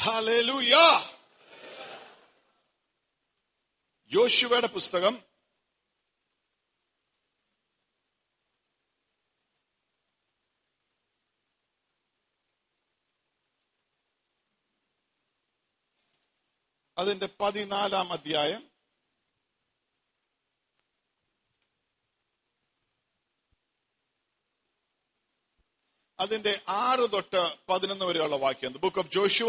Hallelujah യോശുവയുടെ പുസ്തകം അതിന്റെ പതിനാലാം അധ്യായം അതിന്റെ ആറ് തൊട്ട് പതിനൊന്ന് വരെയുള്ള വാക്യം book of Joshua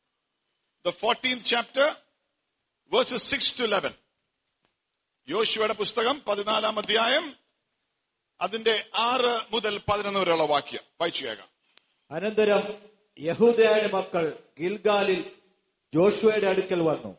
the fourteenth chapter verses six to eleven യോശുവയുടെ പുസ്തകം പതിനാലാം അധ്യായം അതിന്റെ ആറ് മുതൽ പതിനൊന്ന് വരെയുള്ള വാക്യം വായിച്ചു കേൾക്കാം അനന്തരം യഹൂദയുടെ മക്കൾ ഗിൽഗാലിൽ ജോഷുവയുടെ അടുക്കൽ വന്നു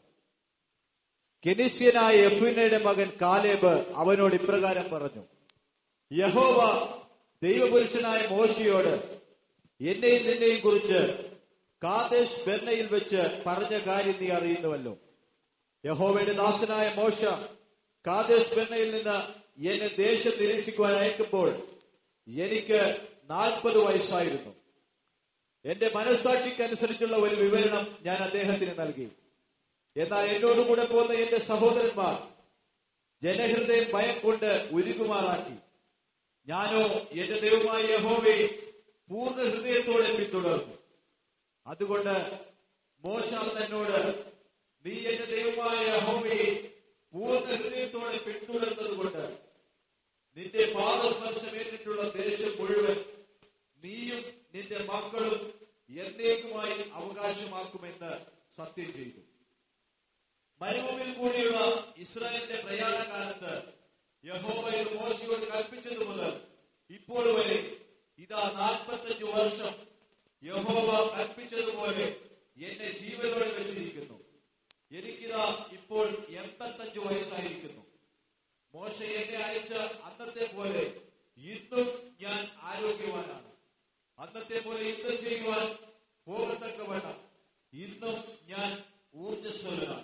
കെനിസ്യനായ യഫുനയുടെ മകൻ കാലേബ് അവനോട് ഇപ്രകാരം പറഞ്ഞു യഹോവ ദൈവപുരുഷനായ മോശിയോട് എന്നെയും നിന്നെയും കുറിച്ച് കാദേശ് ബെർണയിൽ വെച്ച് പറഞ്ഞ കാര്യം നീ അറിയുന്നുവല്ലോ യഹോവയുടെ ദാസനായ മോശ കാദേശ് ബെർണയിൽ നിന്ന് എന്നെ ദേശം നിരീക്ഷിക്കുവാൻ അയക്കുമ്പോൾ എനിക്ക് നാൽപ്പത് വയസ്സായിരുന്നു എന്റെ മനസ്സാക്ഷിക്കനുസരിച്ചുള്ള ഒരു വിവരണം ഞാൻ അദ്ദേഹത്തിന് നൽകി എന്നാൽ എന്നോടുകൂടെ പോന്ന എന്റെ സഹോദരന്മാർ ജനഹൃദയം ഭയം കൊണ്ട് ഉരുകുമാറാക്കി ഞാനോ എന്റെ ദൈവമായ യഹോവയെ പൂർണ്ണ ഹൃദയത്തോടെ പിന്തുടർന്നു അതുകൊണ്ട് മോശ എന്നോട് നീ എന്റെ ദൈവമായ യഹോവയെ പൂർണ്ണ ഹൃദയത്തോടെ പിന്തുടർന്നത് കൊണ്ട് നിന്റെ പാദസ്പർശമേറ്റിട്ടുള്ള ദേശം മുഴുവൻ നീയും നിന്റെ മക്കളും എന്നേക്കുമായി അവകാശമാക്കുമെന്ന് സത്യം ചെയ്തു മരുഭൂമിയിൽ കൂടിയുള്ള ഇസ്രായേലിന്റെ പ്രയാണകാലത്ത് യഹോവ ഇത് മോശയോട് കൽപ്പിച്ചത് മുതൽ ഇപ്പോൾ വരെ ഇതാ നാൽപ്പത്തഞ്ചു വർഷം യഹോവ കൽപ്പിച്ചതുപോലെ എന്നെ ജീവനോടെ വെച്ചിരിക്കുന്നു എനിക്കിതാ ഇപ്പോൾ എൺപത്തഞ്ചു വയസ്സായിരിക്കുന്നു മോശ എന്നെ അയച്ച അന്നത്തെ പോലെ ഇന്നും ഞാൻ ആരോഗ്യവാനാണ് അന്നത്തെ പോലെ യുദ്ധം ചെയ്യുവാൻ പോകത്തക്ക വേണം ഇന്നും ഞാൻ ഊർജസ്വലനാണ്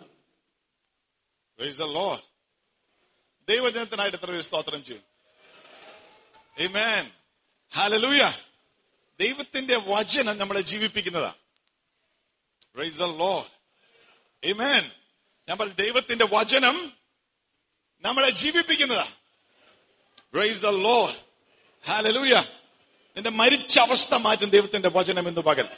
Praise the Lord. ദൈവജനത്തിനായിട്ട് എത്ര പേര് സ്തോത്രം ചെയ്യും Amen. Hallelujah. ദൈവത്തിന്റെ വചനം നമ്മളെ ജീവിപ്പിക്കുന്നതാ Praise the Lord. Amen. ഞാൻ പറഞ്ഞു ദൈവത്തിന്റെ വചനം നമ്മളെ ജീവിപ്പിക്കുന്നതാ Praise the Lord. Hallelujah. നിന്റെ മരിച്ച അവസ്ഥ മാറ്റും ദൈവത്തിന്റെ വചനം എന്ന് പകൽ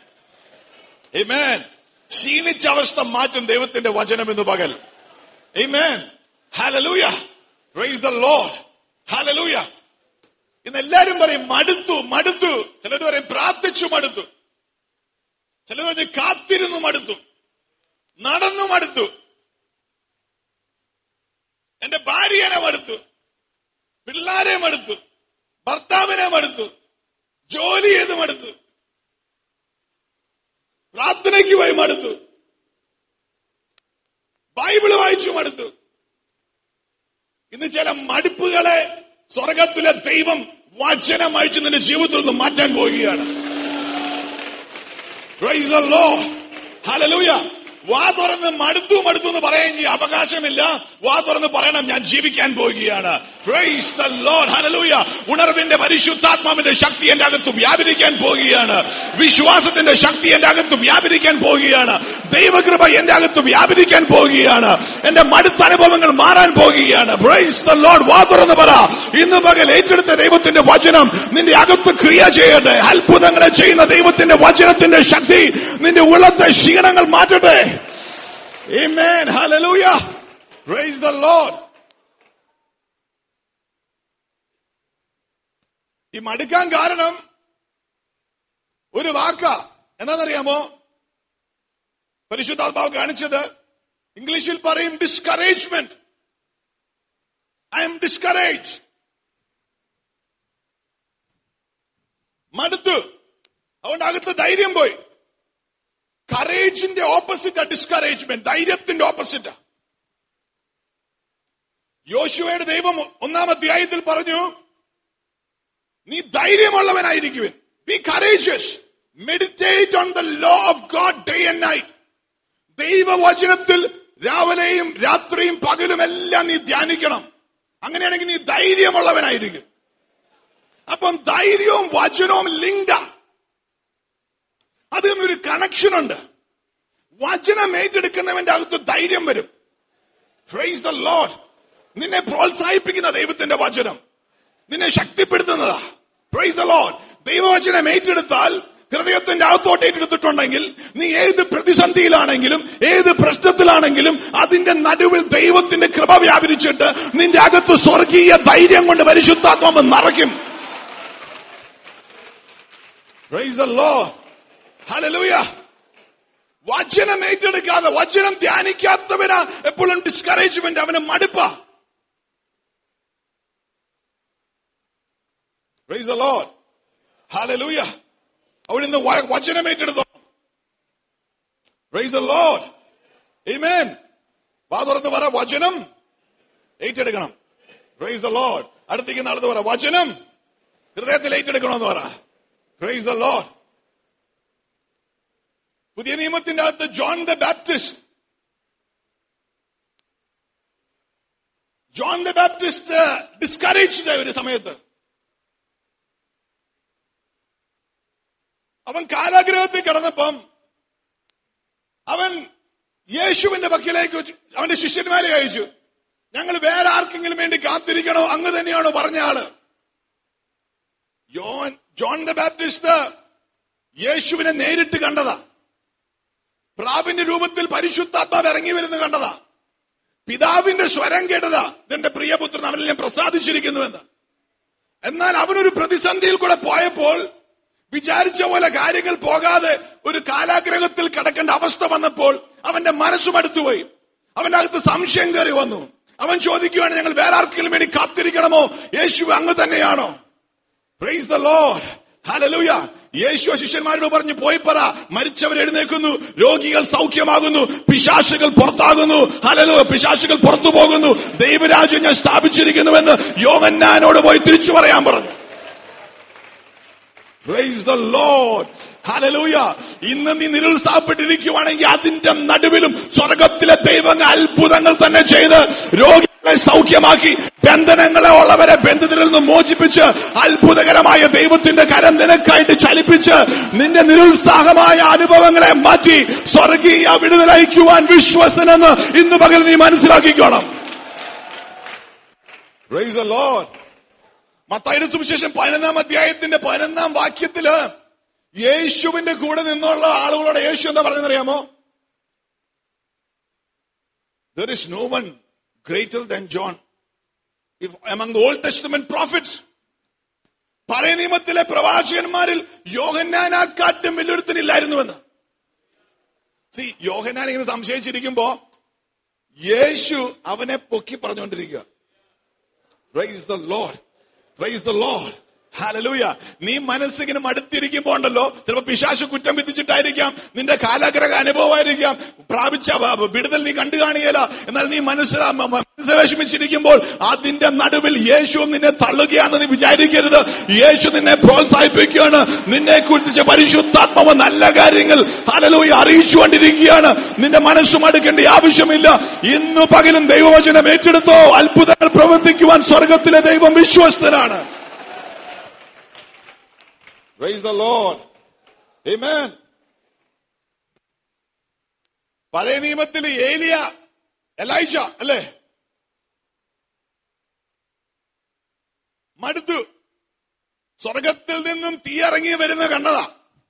Amen. ക്ഷീണിച്ച അവസ്ഥ മാറ്റും ദൈവത്തിന്റെ വചനം എന്ന് പകൽ Amen. Hallelujah. Praise the Lord. Hallelujah. ഇന്ന് എല്ലാരും പറയും മടുത്തു മടുത്തു ചിലർ പറയും പ്രാർത്ഥിച്ചു മടുത്തു ചിലർ പറയും കാത്തിരുന്നു മടുത്തു നടന്നു മടുത്തു എന്റെ ഭാര്യനെ മടുത്തു പിള്ളാരെ മടുത്തു ഭർത്താവിനെ മടുത്തു ജോലി ചെയ്ത് മടുത്തു പ്രാർത്ഥനയ്ക്ക് പോയി മടുത്തു ബൈബിള് വായിച്ചു മടുത്തു ഇന്ന് ചില മടുപ്പുകളെ സ്വർഗത്തിലെ ദൈവം വചനം അയച്ചു നിന്റെ ജീവിതത്തിൽ നിന്ന് മാറ്റാൻ പോവുകയാണ് Praise the Lord. Hallelujah. വാ തുറന്ന് മടുത്തു മടുത്തു എന്ന് പറയാൻ ഇനി അവകാശമില്ല വാ തുറന്ന് പറയണം ഞാൻ ജീവിക്കാൻ പോവുകയാണ് Praise the Lord. Hallelujah. ഉണർവിന്റെ പരിശുദ്ധാത്മാവിന്റെ ശക്തി എന്റെ അകത്ത് വ്യാപരിക്കാൻ പോവുകയാണ് വിശ്വാസത്തിന്റെ ശക്തി എന്റെ അകത്ത് വ്യാപരിക്കാൻ പോവുകയാണ് ദൈവകൃപ എന്റെ അകത്ത് വ്യാപരിക്കാൻ പോവുകയാണ് എന്റെ മടുത്ത അനുഭവങ്ങൾ മാറാൻ പോവുകയാണ് Praise the Lord. വാ തുറന്ന് പറ ഇന്ന് പകൽ ഏറ്റെടുത്ത ദൈവത്തിന്റെ വചനം നിന്റെ അകത്ത് ക്രിയ ചെയ്യട്ടെ അത്ഭുതങ്ങളെ ചെയ്യുന്ന ദൈവത്തിന്റെ വചനത്തിന്റെ ശക്തി നിന്റെ ഉള്ളത്തെ ക്ഷീണങ്ങൾ മാറ്റട്ടെ Amen. Hallelujah. Praise the Lord. ഈ മടുക്കാൻ കാരണം ഒരു വാക്ക എന്താണെന്നറിയാമോ പരിശുദ്ധാത്മാവ് കാണിച്ചത് ഇംഗ്ലീഷിൽ പറയും ഡിസ്കറേജ്മെന്റ് ഐ എം ഡിസ്കറേജ് മടുത്തു അതുകൊണ്ട് അകത്ത് ധൈര്യം പോയി കറേജിന്റെ ഓപ്പോസിറ്റാ ഡിസ്കറേജ്മെന്റ് ധൈര്യത്തിന്റെ ഓപ്പോസിറ്റാ യോശുവയുടെ ദൈവം ഒന്നാം അധ്യായത്തിൽ പറഞ്ഞു നീ ധൈര്യമുള്ളവനായിരിക്കുവൻ be courageous meditate on the law of God day and night ദൈവവചനത്തിൽ രാവിലെയും രാത്രിയും പകലും എല്ലാം നീ ധ്യാനിക്കണം അങ്ങനെയാണെങ്കിൽ നീ ധൈര്യമുള്ളവനായിരിക്കും അപ്പം ധൈര്യവും വചനവും ലിങ്കാ അതിൽ ഒരു കണക്ഷൻ ഉണ്ട് വചനം ഏറ്റെടുക്കുന്നവന്റെ അകത്ത് ധൈര്യം വരും പ്രൈസ് ദ ലോഡ് നിന്നെ പ്രോത്സാഹിപ്പിക്കുന്ന ദൈവത്തിന്റെ വചനം നിന്നെ ശക്തിപ്പെടുത്തുന്നതാ പ്രൈസ് ദ ലോഡ് ദൈവവചനം ഏറ്റെടുത്താൽ ഹൃദയത്തിന്റെ അകത്തോട്ട് ഏറ്റെടുത്തിട്ടുണ്ടെങ്കിൽ നീ ഏത് പ്രതിസന്ധിയിലാണെങ്കിലും ഏത് പ്രശ്നത്തിലാണെങ്കിലും അതിന്റെ നടുവിൽ ദൈവത്തിന്റെ കൃപ വ്യാപരിച്ചിട്ട് നിന്റെ അകത്ത് സ്വർഗീയ ധൈര്യം കൊണ്ട് പരിശുദ്ധാത്മാവ് നിറയ്ക്കും പ്രൈസ് ദ ലോഡ് ഹല്ലേലൂയ വചനം ഏറ്റെടുക്കാതെ വചനം ധ്യാനിക്കാത്തവന് എപ്പോഴും ഡിസ്കറേജ്മെന്റ് അവന് മടുപ്പ Praise the Lord. Hallelujah. അവിടെ നിന്ന് വ- വചനം ഏറ്റെടുത്തോ Praise the Lord. Amen. വാ തുറന്ന് പറ വചനം ഏറ്റെടുക്കണം Praise the Lord. അടുത്തേക്ക് നാളത്ത് പറ വചനം ഹൃദയത്തിൽ ഏറ്റെടുക്കണമെന്ന് പറ Praise the Lord. പുതിയ നിയമത്തിന്റെ അകത്ത് John the Baptist John the Baptist discouraged ആയ ഒരു സമയത്ത് അവൻ കാരാഗ്രഹത്തിൽ കിടന്നപ്പം അവൻ യേശുവിന്റെ പക്കലേക്ക് വെച്ച് അവന്റെ ശിഷ്യന്മാരെ അയച്ചു ഞങ്ങൾ വേറെ ആർക്കെങ്കിലും വേണ്ടി കാത്തിരിക്കണോ അങ്ങ് തന്നെയാണോ പറഞ്ഞ ആള് യോൻ ജോൺ ദ ബാപ്റ്റിസ്റ്റ് യേശുവിനെ നേരിട്ട് കണ്ടതാ പ്രാവിന്റെ രൂപത്തിൽ പരിശുദ്ധാത്മാവ് ഇറങ്ങി വരുന്ന കണ്ടതാ പിതാവിന്റെ സ്വരം കേട്ടതാ ഇതെന്റെ പ്രിയപുത്രൻ അവനിൽ ഞാൻ പ്രസാദിച്ചിരിക്കുന്നുവെന്ന് എന്നാൽ അവനൊരു പ്രതിസന്ധിയിൽ കൂടെ പോയപ്പോൾ വിചാരിച്ച പോലെ കാര്യങ്ങൾ പോകാതെ ഒരു കാലാഗ്രഹത്തിൽ കിടക്കേണ്ട അവസ്ഥ വന്നപ്പോൾ അവന്റെ മനസ്സും അടുത്തുപോയി അവന്റെ അകത്ത് സംശയം കയറി വന്നു അവൻ ചോദിക്കുകയാണ് ഞങ്ങൾ വേറെ ആർക്കെങ്കിലും വേണ്ടി കാത്തിരിക്കണമോ യേശു അങ്ങ് തന്നെയാണോ പ്രൈസ് ദ ലോഡ് ഹല്ലേലൂയ യേശു ശിഷ്യന്മാരോട് പറഞ്ഞു പോയി പറ മരിച്ചവർ എഴുന്നേക്കുന്നു രോഗികൾ സൗഖ്യമാകുന്നു പിശാശുകൾ പുറത്താകുന്നു ഹലലു പിശാശുകൾ പുറത്തു പോകുന്നു ദൈവരാജ്യം ഞാൻ സ്ഥാപിച്ചിരിക്കുന്നുവെന്ന് യോഗന്നാനോട് പോയി തിരിച്ചു പറയാൻ പറഞ്ഞു പ്രൈസ് ദ ലോഡ് ഹല്ലേലൂയ ഇന്ന് നീ നിരുത്സാഹപ്പെട്ടിരിക്കുവാണെങ്കിൽ അതിന്റെ നടുവിലും സ്വർഗത്തിലെ ദൈവങ്ങൾ അത്ഭുതങ്ങൾ തന്നെ ചെയ്ത് രോഗികളെ സൗഖ്യമാക്കി ബന്ധനങ്ങളെ ഉള്ളവരെ ബന്ധത്തിൽ നിന്ന് മോചിപ്പിച്ച് അത്ഭുതകരമായ ദൈവത്തിന്റെ കരം നിനക്കായിട്ട് ചലിപ്പിച്ച് നിന്റെ നിരുത്സാഹമായ അനുഭവങ്ങളെ മാറ്റി സ്വർഗീയ വിടുതലയക്കുവാൻ വിശ്വസനെന്ന് ഇന്ന് പകൽ നീ മനസ്സിലാക്കിക്കോണം Praise the Lord. മത്തായിയുടെ സുവിശേഷം പതിനൊന്നാം അധ്യായത്തിന്റെ പതിനൊന്നാം വാക്യത്തില് യേശുവിന്റെ കൂടെ നിന്നുള്ള ആളുകളോട് യേശു എന്താ പറഞ്ഞറിയാമോ there is no one greater than John if among the old testament prophets പഴയ നിയമത്തിലെ പ്രവാചകന്മാരിൽ യോഹന്നാനാക്കാട്ടും വലിയൊരുത്തനില്ലായിരുന്നുവെന്ന് സി യോഹന്നാൻ ഇങ്ങനെ സംശയിച്ചിരിക്കുമ്പോ യേശു അവനെ പൊക്കി പറഞ്ഞുകൊണ്ടിരിക്കുക praise the Lord praise the Lord hallelujah നീ മനസ്സിങ്ങനെ മടുത്തിരിക്കുമ്പോ ഉണ്ടല്ലോ ചിലപ്പോ പിശാശു കുറ്റം വിധിച്ചിട്ടായിരിക്കാം നിന്റെ കാലാഗ്രഹ അനുഭവമായിരിക്കാം പ്രാപിച്ച വ- വിടുതൽ നീ കണ്ടു കാണുകയില്ല എന്നാൽ നീ മനസ്സിലാ മ- മ- മനസ്സ് വിഷമിച്ചിരിക്കുമ്പോൾ അതിന്റെ നടുവിൽ യേശു നിന്നെ തള്ളുകയാണെന്ന് നീ വിചാരിക്കരുത് യേശു നിന്നെ പ്രോത്സാഹിപ്പിക്കുകയാണ് നിന്നെ കുറിച്ച് പരിശുദ്ധാത്മാവ് നല്ല കാര്യങ്ങൾ ഹലലൂയ അറിയിച്ചുകൊണ്ടിരിക്കുകയാണ് നിന്റെ മനസ്സും അടുക്കേണ്ട ആവശ്യമില്ല ഇന്ന് പകലും ദൈവവചനം ഏറ്റെടുത്തോ അത്ഭുതങ്ങൾ പ്രവർത്തിക്കുവാൻ സ്വർഗത്തിലെ ദൈവം വിശ്വസ്തനാണ് Praise the Lord. Amen. പഴയ നിയമത്തിൽ ഏലിയ എലൈജ അല്ലേ മടുത്തു സ്വർഗത്തിൽ നിന്നും തീയിറങ്ങി വരുന്ന കണ്ടതാ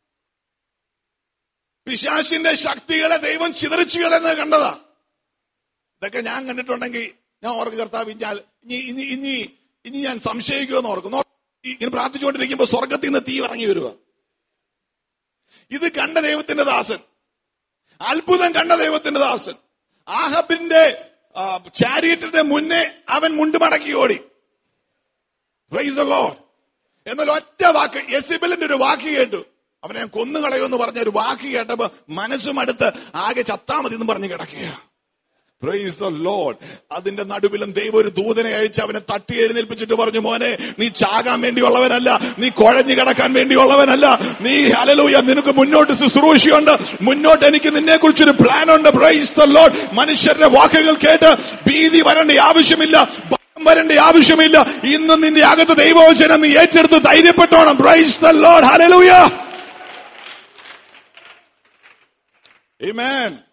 പിശാശിന്റെ ശക്തികളെ ദൈവം ചിതറിച്ചു കളയുന്നത് കണ്ടതാ ഇതൊക്കെ ഞാൻ കണ്ടിട്ടുണ്ടെങ്കിൽ ഞാൻ ഓർക്ക് കർത്താവ് ഞാൻ ഇനി ഇനി ഇനി ഇനി ഞാൻ സംശയിക്കുമെന്ന് ഓർക്കും നോ- ഇങ്ങനെ പ്രാർത്ഥിച്ചുകൊണ്ടിരിക്കുമ്പോ സ്വർഗത്തിൽ നിന്ന് തീ ഇറങ്ങി വരിക ഇത് കണ്ട ദൈവത്തിന്റെ ദാസൻ അത്ഭുതം കണ്ട ദൈവത്തിന്റെ ദാസൻ ആഹബിന്റെ ചാരിയറ്റിന്റെ മുന്നേ അവൻ മുണ്ടുമടക്കി ഓടി പ്രൈസ് ലോഡ് എന്നാൽ ഒറ്റ വാക്ക് യെസിബലിന്റെ ഒരു വാക്ക് കേട്ടു അവനെ ഞാൻ കൊന്നുകളയുമെന്ന് പറഞ്ഞ ഒരു വാക്ക് കേട്ടപ്പോ മനസ്സും അടുത്ത് ആകെ ചത്താ മതി എന്ന് പറഞ്ഞ് കിടക്കുക പ്രൈസ് ദ ലോഡ് അതിന്റെ നടുവിലും ദൈവം ഒരു ദൂതനെ അയച്ച് അവനെ തട്ടി എഴുന്നേൽപ്പിച്ചിട്ട് പറഞ്ഞു മോനെ നീ ചാകാൻ വേണ്ടിയുള്ളവനല്ല നീ കുഴഞ്ഞു കിടക്കാൻ വേണ്ടിയുള്ളവനല്ല നീ ഹലലൂയ നിനക്ക് മുന്നോട്ട് ശുശ്രൂഷയുണ്ട് മുന്നോട്ട് എനിക്ക് നിന്നെ കുറിച്ചൊരു പ്ലാൻ ഉണ്ട് പ്രൈസ് ദ ലോഡ് മനുഷ്യരുടെ വാക്കുകൾ കേട്ട് ഭീതി വരേണ്ട ആവശ്യമില്ല ഭയം വരേണ്ട ആവശ്യമില്ല ഇന്ന് നിന്റെ അകത്ത് ദൈവവചനം നീ ഏറ്റെടുത്ത് ധൈര്യപ്പെട്ടോണം praise the Lord hallelujah Amen.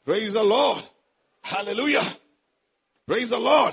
Praise the Lord. Hallelujah. Praise the Lord.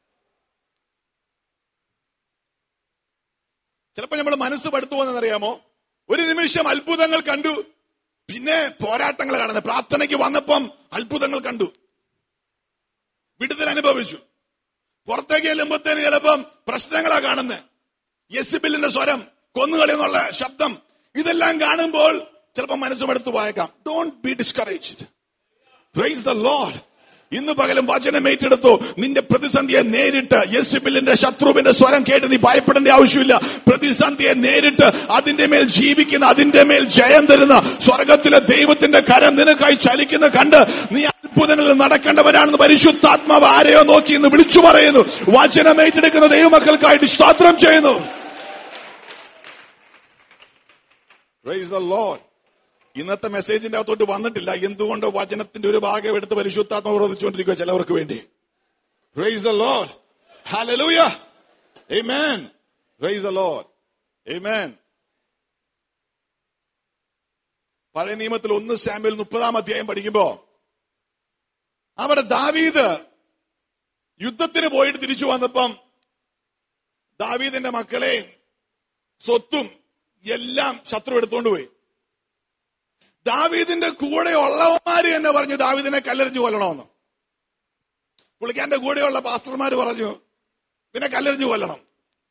ചിലപ്പോ നമ്മൾ മനസ്സ് പടുത്തു പോകുന്നറിയാമോ ഒരു നിമിഷം അത്ഭുതങ്ങൾ കണ്ടു പിന്നെ പോരാട്ടങ്ങൾ കാണുന്നത് പ്രാർത്ഥനയ്ക്ക് വന്നപ്പം അത്ഭുതങ്ങൾ കണ്ടു വിടുതൽ അനുഭവിച്ചു പുറത്തേക്ക് ചെല്ലുമ്പോഴത്തേന് ചിലപ്പം പ്രശ്നങ്ങളാ കാണുന്നത് യെസിബിലിന്റെ സ്വരം കൊന്നുകളെന്നുള്ള ശബ്ദം ഇതെല്ലാം കാണുമ്പോൾ ചിലപ്പോൾ മനസ്സ് പടുത്തു പോയേക്കാം don't be discouraged praise the Lord ഇന്ന് പകലും വചനം ഏറ്റെടുത്തു നിന്റെ പ്രതിസന്ധിയെ നേരിട്ട് യെസുബിലിന്റെ ശത്രുവിന്റെ സ്വരം കേട്ട് നീ ഭയപ്പെടേണ്ട ആവശ്യമില്ല പ്രതിസന്ധിയെ നേരിട്ട് അതിന്റെ മേൽ ജീവിക്കുന്ന അതിന്റെ മേൽ ജയം തരുന്ന സ്വർഗത്തിലെ ദൈവത്തിന്റെ കരം നിനക്കായി ചലിക്കുന്ന കണ്ട് നീ അത്ഭുതങ്ങളിൽ നടക്കേണ്ടവരാണെന്ന് പരിശുദ്ധാത്മാവ് ആരെയോ നോക്കി ഇന്ന് വിളിച്ചു പറയുന്നു വചനം ഏറ്റെടുക്കുന്ന ദൈവമക്കൾക്കായിട്ട് സ്തോത്രം ചെയ്യുന്നു Praise the Lord. ഇന്നത്തെ മെസ്സേജിന്റെ അകത്തോട്ട് വന്നിട്ടില്ല എന്തുകൊണ്ട് വചനത്തിന്റെ ഒരു ഭാഗം എടുത്ത് പരിശുദ്ധാത്മ പ്രവർത്തിച്ചുകൊണ്ടിരിക്കുക ചിലവർക്ക് വേണ്ടി praise the Lord. Hallelujah. Amen. Praise the Lord. Amen. പഴയ നിയമത്തിൽ ഒന്ന് സാമ്പിൾ മുപ്പതാം അധ്യായം പഠിക്കുമ്പോ അവിടെ ദാവീദ് യുദ്ധത്തിന് പോയിട്ട് തിരിച്ചു വന്നപ്പം ദാവീദിന്റെ മക്കളെയും സ്വത്തും എല്ലാം ശത്രു എടുത്തുകൊണ്ട് പോയി ദാവീദിന്റെ കൂടെ ഉള്ളവന്മാര് തന്നെ പറഞ്ഞു ദാവീദിനെ കല്ലെറിഞ്ഞു കൊല്ലണമെന്ന് പുള്ളിക്കാരന്റെ കൂടെയുള്ള പാസ്റ്റർമാര് പറഞ്ഞു പിന്നെ കല്ലെറിഞ്ഞു കൊല്ലണം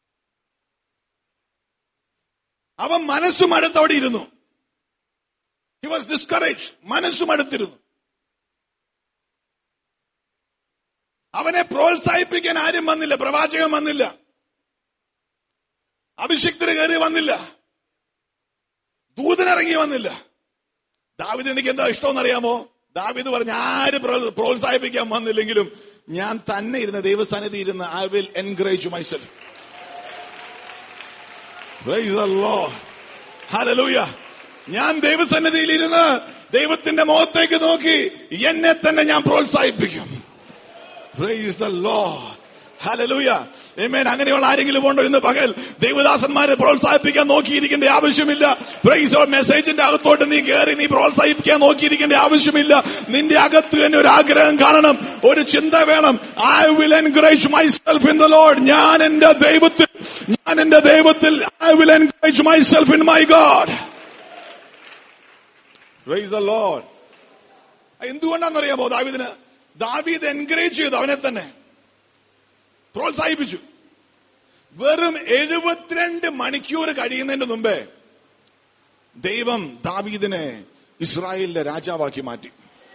അവൻ മനസ്സും അടുത്തവിടെ ഇരുന്നു ഹി വാസ് ഡിസ്കറേജ് മനസ്സും അടുത്തിരുന്നു അവനെ പ്രോത്സാഹിപ്പിക്കാൻ ആരും വന്നില്ല പ്രവാചകൻ വന്നില്ല അഭിഷിക്തര് കയറി വന്നില്ല ദൂതനിറങ്ങി വന്നില്ല ദാവിദ് എനിക്ക് എന്താ ഇഷ്ടമെന്നറിയാമോ ദാവിദ് പറഞ്ഞ ആര് പ്രോ- പ്രോത്സാഹിപ്പിക്കാൻ വന്നില്ലെങ്കിലും ഞാൻ തന്നെ ഇരുന്ന് ദൈവസന്നിധി ഇരുന്ന് I will encourage myself hallelujah ഞാൻ ദൈവസന്നിധിയിൽ ഇരുന്ന് ദൈവത്തിന്റെ മുഖത്തേക്ക് നോക്കി എന്നെ തന്നെ ഞാൻ പ്രോത്സാഹിപ്പിക്കും Praise the Lord. Hallelujah Amen. അങ്ങനെയുള്ള ആരെങ്കിലും ഉണ്ടോ ഇന്ന് പകൽ ദൈവദാസന്മാരെ പ്രോത്സാഹിപ്പിക്കാൻ നോക്കിയിരിക്കേണ്ട ആവശ്യമില്ല പ്രൈസ് ഓർ മെസ്സേജിന്റെ അകത്തോട്ട് നീ കയറി നീ പ്രോത്സാഹിപ്പിക്കാൻ നോക്കിയിരിക്കേണ്ട ആവശ്യമില്ല നിന്റെ അകത്ത് തന്നെ ഒരു ആഗ്രഹം കാണണം ഒരു ചിന്ത വേണം I will encourage myself in the Lord ഞാൻ എന്റെ ദൈവത്തിൽ ഞാൻ എന്റെ ദൈവത്തിൽ I will encourage myself in my God praise the Lord എന്തുകൊണ്ടാണെന്നറിയാമോ ദാവീദിന് ദാവീദ് എൻകറേജ് ചെയ്തു അവനെ തന്നെ പ്രോത്സാഹിപ്പിച്ചു വെറും എഴുപത്തിരണ്ട് മണിക്കൂർ കഴിയുന്നതിന് മുമ്പേ ദൈവം ദാവീദിനെ ഇസ്രായേലിന്റെ രാജാവാക്കി മാറ്റി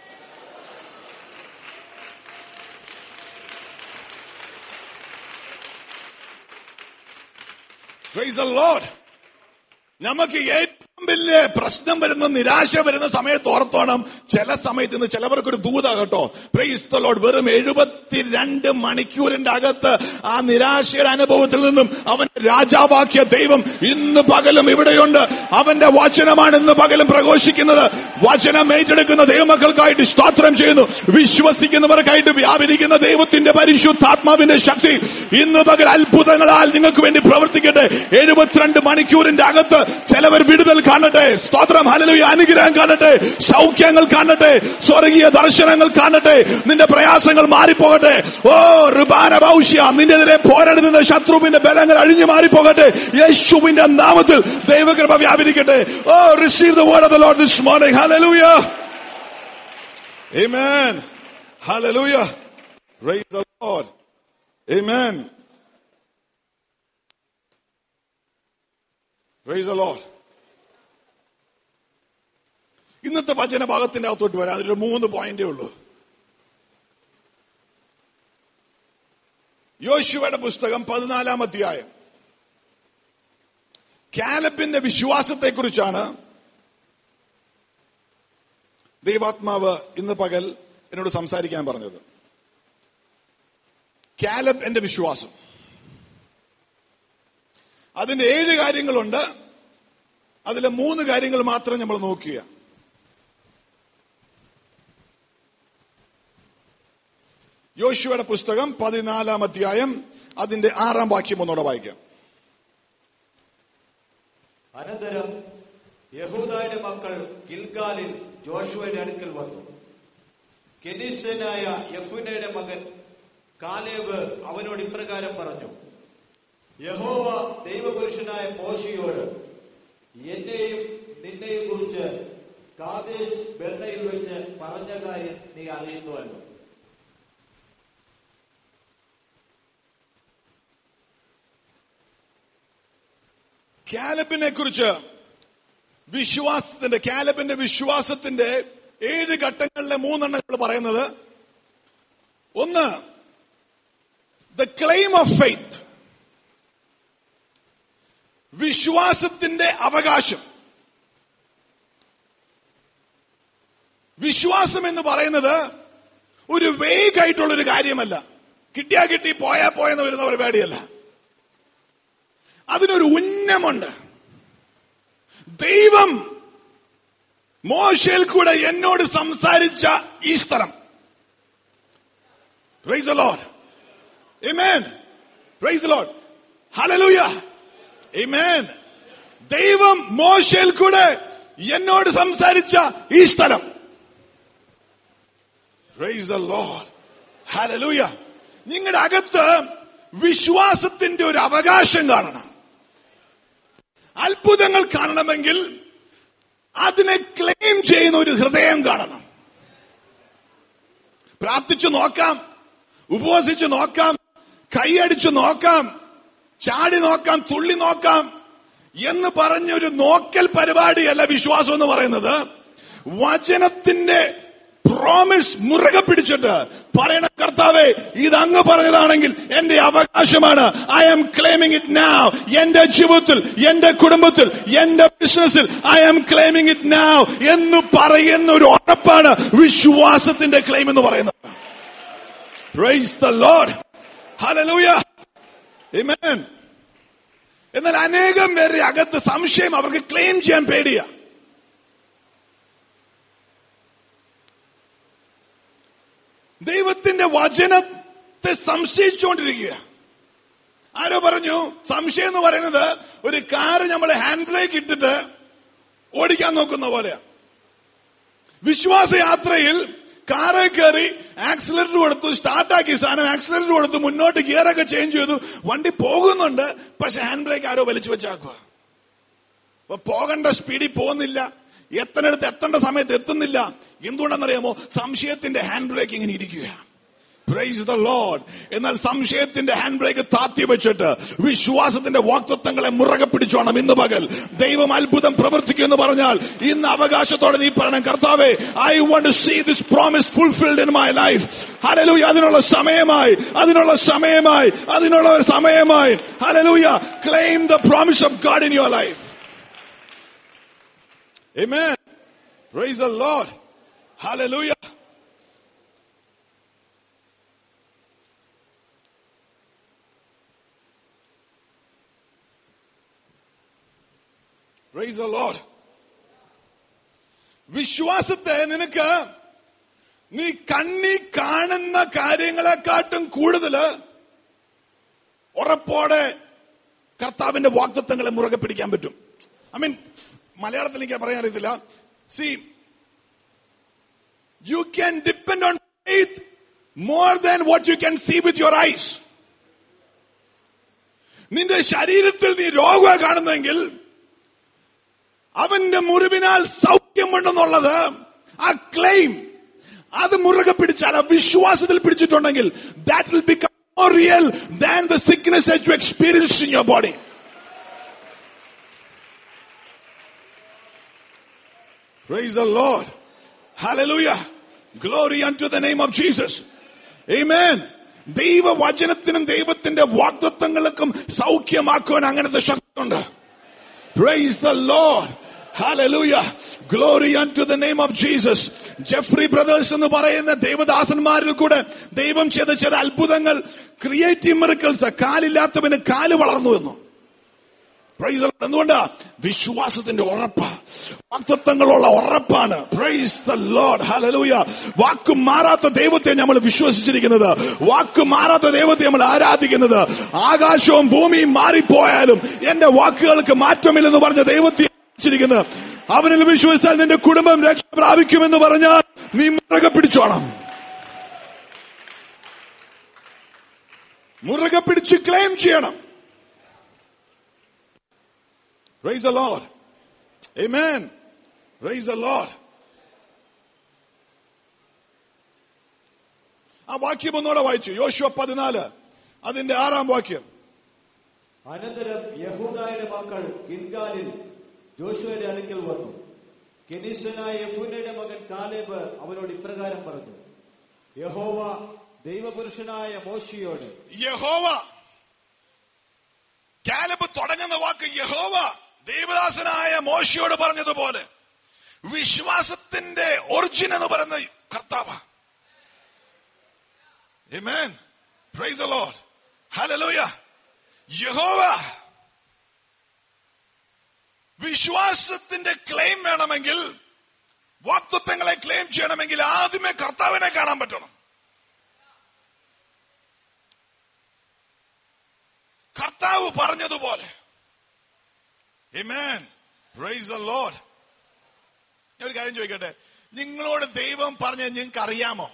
Praise the Lord. നമുക്ക് ഏറ്റവും വലിയ പ്രശ്നം വരുന്ന നിരാശ വരുന്ന സമയത്ത് ഓർത്തോണം ചില സമയത്ത് ഇന്ന് ചിലവർക്ക് ഒരു ദൂത കേട്ടോ പ്രൈസ്തലോട് വെറും എഴുപത്തിരണ്ട് മണിക്കൂറിന്റെ അകത്ത് ആ നിരാശയുടെ അനുഭവത്തിൽ നിന്നും അവൻ രാജാവാക്കിയ ദൈവം ഇന്ന് പകലും ഇവിടെയുണ്ട് അവന്റെ വചനമാണ് ഇന്ന് പകലും പ്രഘോഷിക്കുന്നത് വചനം ഏറ്റെടുക്കുന്ന ദൈവമക്കൾക്കായിട്ട് സ്തോത്രം ചെയ്യുന്നു വിശ്വസിക്കുന്നവർക്കായിട്ട് വ്യാപരിക്കുന്ന ദൈവത്തിന്റെ പരിശുദ്ധാത്മാവിന്റെ ശക്തി ഇന്ന് പകൽ അത്ഭുതങ്ങളാൽ നിങ്ങൾക്ക് വേണ്ടി പ്രവർത്തിക്കട്ടെ എഴുപത്തിരണ്ട് മണിക്കൂറിന്റെ അകത്ത് ചിലവർ വിടുതൽ കാണട്ടെ സ്തോത്രം ഹലലുയ അനുഗ്രഹം കാണട്ടെ സൗഖ്യങ്ങൾ കാണട്ടെ സ്വർഗീയ ദർശനങ്ങൾ കാണട്ടെ നിന്റെ പ്രയാസങ്ങൾ മാറിപ്പോകട്ടെ ഓ റുബാന ഭൗഷ്യ നിന്റെതിരെ പോരാടുന്ന ശത്രുവിന്റെ ബലങ്ങൾ അഴിഞ്ഞു മാറിപ്പോകട്ടെ യേശുവിന്റെ നാമത്തിൽ ദൈവകൃപ വ്യാപരിക്കട്ടെ O receive the word of the Lord this morning hallelujah amen hallelujah praise the Lord amen praise the Lord ഇന്നത്തെ വചന ഭാഗത്തിന്റെ അകത്തോട്ട് വരാം അതിലൊരു മൂന്ന് പോയിന്റേ ഉള്ളൂ യോശുവയുടെ പുസ്തകം പതിനാലാം അധ്യായം കാലപ്പിന്റെ വിശ്വാസത്തെക്കുറിച്ചാണ് ദൈവാത്മാവ് ഇന്ന് പകൽ എന്നോട് സംസാരിക്കാൻ പറഞ്ഞത് കാലബ് എന്റെ വിശ്വാസം അതിന്റെ ഏഴ് കാര്യങ്ങളുണ്ട് അതിലെ മൂന്ന് കാര്യങ്ങൾ മാത്രം നമ്മൾ നോക്കുക യോശുവയുടെ പുസ്തകം പതിനാലാം അധ്യായം അതിന്റെ ആറാം വാക്യം ഒന്നോടെ വായിക്കാം അനന്തരം യഹൂദായുടെ മക്കൾ ഗിൽഗാലിൽ ജോഷുവയുടെ അടുക്കൽ വന്നു കെനീസനായ യഫുനയുടെ മകൻ കാലേബ് അവനോട് ഇപ്രകാരം പറഞ്ഞു യഹോവ ദൈവപുരുഷനായ മോശയോട് എന്നെയും നിന്നെയും കുറിച്ച് കാദേശ് ബെർണയിൽ വെച്ച് പറഞ്ഞ കാര്യം നീ അറിയുന്നുവല്ലോ കാലബിനെ കുറിച്ച് വിശ്വാസത്തിന്റെ കാലബിന്റെ വിശ്വാസത്തിന്റെ ഏഴ് ഘട്ടങ്ങളിലെ മൂന്നെണ്ണങ്ങൾ പറയുന്നത് ഒന്ന് ദ ക്ലെയിം ഓഫ് ഫെയ്ത്ത് വിശ്വാസത്തിന്റെ അവകാശം വിശ്വാസം എന്ന് പറയുന്നത് ഒരു വേഗ് ആയിട്ടുള്ള ഒരു കാര്യമല്ല കിട്ടിയാ കിട്ടി പോയാ പോയെന്ന് വരുന്ന പരിപാടിയല്ല അതിനൊരു ഉന്നമുണ്ട് ദൈവം മോശയിൽ കൂടെ എന്നോട് സംസാരിച്ച ഈ സ്ഥലം praise the Lord. Amen. Praise the Lord. Hallelujah. Amen. ദൈവം മോശയിൽ കൂടെ എന്നോട് സംസാരിച്ച ഈ സ്ഥലം Praise the Lord. Hallelujah. നിങ്ങളുടെ അകത്ത് വിശ്വാസത്തിന്റെ ഒരു അവകാശം കാണണം അത്ഭുതങ്ങൾ കാണണമെങ്കിൽ അതിനെ ക്ലെയിം ചെയ്യുന്ന ഒരു ഹൃദയം കാണണം പ്രാർത്ഥിച്ചു നോക്കാം ഉപവസിച്ചു നോക്കാം കൈയടിച്ചു നോക്കാം ചാടി നോക്കാം തുള്ളി നോക്കാം എന്ന് പറഞ്ഞ ഒരു നോക്കൽ പരിപാടിയല്ല വിശ്വാസം എന്ന് പറയുന്നത് വചനത്തിന്റെ പ്രോമിസ് മുറുകെ പിടിച്ചിട്ട് പറയണ കർത്താവേ ഇത് അങ്ങ് പറഞ്ഞതാണെങ്കിൽ എന്റെ അവകാശമാണ് I am claiming it now എന്റെ ജീവിതത്തിൽ എന്റെ കുടുംബത്തിൽ എന്റെ ബിസിനസ്സിൽ I am claiming it now എന്ന് പറയുന്ന ഒരു ഉറപ്പാണ് വിശ്വാസത്തിന്റെ ക്ലെയിം എന്ന് പറയുന്നത് praise the Lord hallelujah amen എന്നാൽ അനേകം പേരുടെ അകത്ത് സംശയം അവർക്ക് ക്ലെയിം ചെയ്യാൻ പേടിയാ ദൈവത്തിന്റെ വചനത്തെ സംശയിച്ചുകൊണ്ടിരിക്കുക ആരോ പറഞ്ഞു സംശയം എന്ന് പറയുന്നത് ഒരു കാറ് നമ്മൾ ഹാൻഡ് ബ്രേക്ക് ഇട്ടിട്ട് ഓടിക്കാൻ നോക്കുന്ന പോലെയാ വിശ്വാസയാത്രയിൽ കാറിൽ കയറി ആക്സിലേറ്റർ കൊടുത്തു സ്റ്റാർട്ടാക്കി സാധനം ആക്സിലേറ്റർ കൊടുത്തു മുന്നോട്ട് ഗിയറൊക്കെ ചേഞ്ച് ചെയ്തു വണ്ടി പോകുന്നുണ്ട് പക്ഷെ ഹാൻഡ് ബ്രേക്ക് ആരോ വലിച്ചു വെച്ചാക്കുക അപ്പൊ പോകേണ്ട സ്പീഡിൽ പോകുന്നില്ല എത്തനടുത്ത് എത്തേണ്ട സമയത്ത് എത്തുന്നില്ല എന്തുകൊണ്ടെന്നറിയാമോ സംശയത്തിന്റെ ഹാൻഡ് ബ്രേക്ക് ഇങ്ങനെ ഇരിക്കുക പ്രൈസ് ദ ലോഡ് എന്നാൽ സംശയത്തിന്റെ ഹാൻഡ് ബ്രേക്ക് താത്തി വെച്ചിട്ട് വിശ്വാസത്തിന്റെ വാക്തത്വങ്ങളെ മുറകെ പിടിച്ചോണം ഇന്ന് പകൽ ദൈവം അത്ഭുതം പ്രവർത്തിക്കും എന്ന് പറഞ്ഞാൽ ഇന്ന് അവകാശത്തോടെ നീ പറയണം കർത്താവേ I want to see this promise fulfilled in my life hallelujah അതിനുള്ള സമയമായി അതിനുള്ള സമയമായി അതിനുള്ള ഒരു സമയമായി hallelujah claim the promise of God in your life Amen. Praise the Lord. Hallelujah. Praise the Lord. വിശ്വാസത്തെ നിനക്ക് നീ കണ്ണി കാണുന്ന കാര്യങ്ങളെക്കാട്ടും കൂടുതൽ ഉറപ്പോടെ കർത്താവിന്റെ വാക്തത്വങ്ങളെ മുറുകെ പിടിക്കാൻ പറ്റും ഐ മീൻ മലയാളത്തിൽ എനിക്ക് പറയാൻ അറിയത്തില്ല see you can depend on faith more than what you can see with your eyes നിന്റെ ശരീരത്തിൽ നീ രോഗം കാണുന്നെങ്കിൽ അവന്റെ മുറിവിനാൽ സൗഖ്യമുണ്ടെന്നുള്ളത് ആ ക്ലെയിം അത് മുറുകെ പിടിച്ചാൽ ആ വിശ്വാസത്തിൽ പിടിച്ചിട്ടുണ്ടെങ്കിൽ that will become more real than the sickness that you experience in your body Praise the Lord. Hallelujah. Glory unto the name of Jesus. Amen. ദൈവവചനത്തിനും ദൈവത്തിന്റെ വാഗ്ദത്വങ്ങൾക്കും സൗഖ്യമാക്കുവാൻ അങ്ങനത്തെ ശക്തിയുണ്ട് praise the Lord Hallelujah. Glory unto the name of Jesus. Jeffrey brothers എന്ന് പറയുന്ന ദൈവദാസന്മാരിൽ കൂടെ ദൈവം ചെയ്ത ചില അത്ഭുതങ്ങൾ ക്രിയേറ്റീവ് മിറക്കിൾസ് കാലില്ലാത്തവന് കാല് വളർന്നു എന്നു പ്രൈസ് the Lord. എന്തുകൊണ്ടാ വിശ്വാസത്തിന്റെ ഉറപ്പ് വാക്തത്വങ്ങളുള്ള ഉറപ്പാണ് പ്രൈസ് ദ ലോർഡ് ഹലലൂയ വാക്ക് മാറാത്ത ദൈവത്തെ നമ്മൾ വിശ്വസിച്ചിരിക്കുന്നത് വാക്ക് മാറാത്ത ദൈവത്തെ നമ്മൾ ആരാധിക്കുന്നത് ആകാശവും ഭൂമിയും മാറിപ്പോയാലും എന്റെ വാക്കുകൾക്ക് മാറ്റമില്ലെന്ന് പറഞ്ഞ ദൈവത്തെ വിശ്വസിച്ചിരിക്കുന്നത് അവനിൽ വിശ്വസിച്ചാൽ നിന്റെ കുടുംബം രക്ഷ പ്രാപിക്കുമെന്ന് പറഞ്ഞാൽ നീ മുറകെ പിടിച്ചോണം മുറുകെ പിടിച്ച് ക്ലെയിം ചെയ്യണം Praise the Lord. Amen. Praise the Lord. ആ വാക്യം ഒന്നുകൂടെ വായിച്ചു യോശുവ പതിനാല് അതിന്റെ ആറാം വാക്യം അനന്തരം യഹൂദായുടെ മക്കൾ ഗിൽഗാലിൽ ജോഷുവയുടെ അടുക്കൽ വന്നു കെനീസനായ യഫൂനയുടെ മകൻ കാലേബ് അവനോട് ഇപ്രകാരം പറഞ്ഞു യഹോവ ദൈവപുരുഷനായ മോശിയോട് യഹോവ കാലബ് തുടങ്ങുന്ന വാക്ക് യഹോവ ദേവദാസനായ മോശയോട് പറഞ്ഞതുപോലെ വിശ്വാസത്തിന്റെ ഒറിജിൻ എന്ന് പറയുന്ന കർത്താവ Amen. Praise the Lord. Hallelujah. യഹോവ വിശ്വാസത്തിന്റെ ക്ലെയിം വേണമെങ്കിൽ വാക്തത്വങ്ങളെ ക്ലെയിം ചെയ്യണമെങ്കിൽ ആദ്യമേ കർത്താവിനെ കാണാൻ പറ്റണം കർത്താവ് പറഞ്ഞതുപോലെ Amen. Praise the Lord. ഞാൻ ഒരു കാര്യം ചോദിക്കട്ടെ നിങ്ങളോട് ദൈവം പറഞ്ഞ നിങ്ങൾക്ക് അറിയാമോ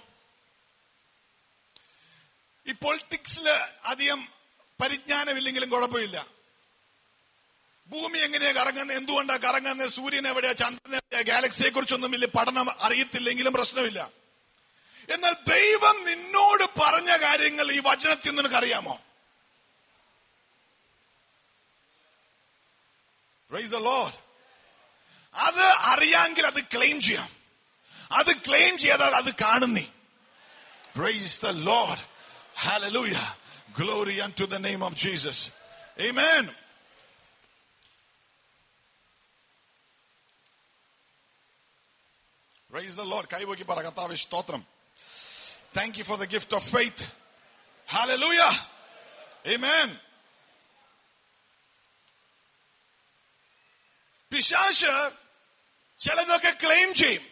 ഈ പൊളിറ്റിക്സില് അധികം പരിജ്ഞാനമില്ലെങ്കിലും കുഴപ്പമില്ല ഭൂമി എങ്ങനെയാ കറങ്ങുന്നത് എന്തുകൊണ്ടാ കറങ്ങുന്നത് സൂര്യൻ എവിടെയാ ചന്ദ്രൻ എവിടെയാ ഗാലക്സിയെ കുറിച്ചൊന്നും വലിയ പഠനം അറിയത്തില്ലെങ്കിലും പ്രശ്നമില്ല എന്നാൽ ദൈവം നിന്നോട് പറഞ്ഞ കാര്യങ്ങൾ ഈ വചനത്തിൽ നിനക്ക് അറിയാമോ Praise the Lord. അത് അറിയാമെങ്കിൽ അത് ക്ലെയിം ചെയ്യാം അത് ക്ലെയിം ചെയ്താൽ അത് കാണുന്നേ Praise the Lord. Hallelujah. Glory unto the name of Jesus. Amen. Praise the Lord. കൈവക്കി പറ കർത്താവ് സ്തോത്രം thank you for the gift of faith hallelujah Amen. പിശാശ് ചിലതൊക്കെ ക്ലെയിം ചെയ്യും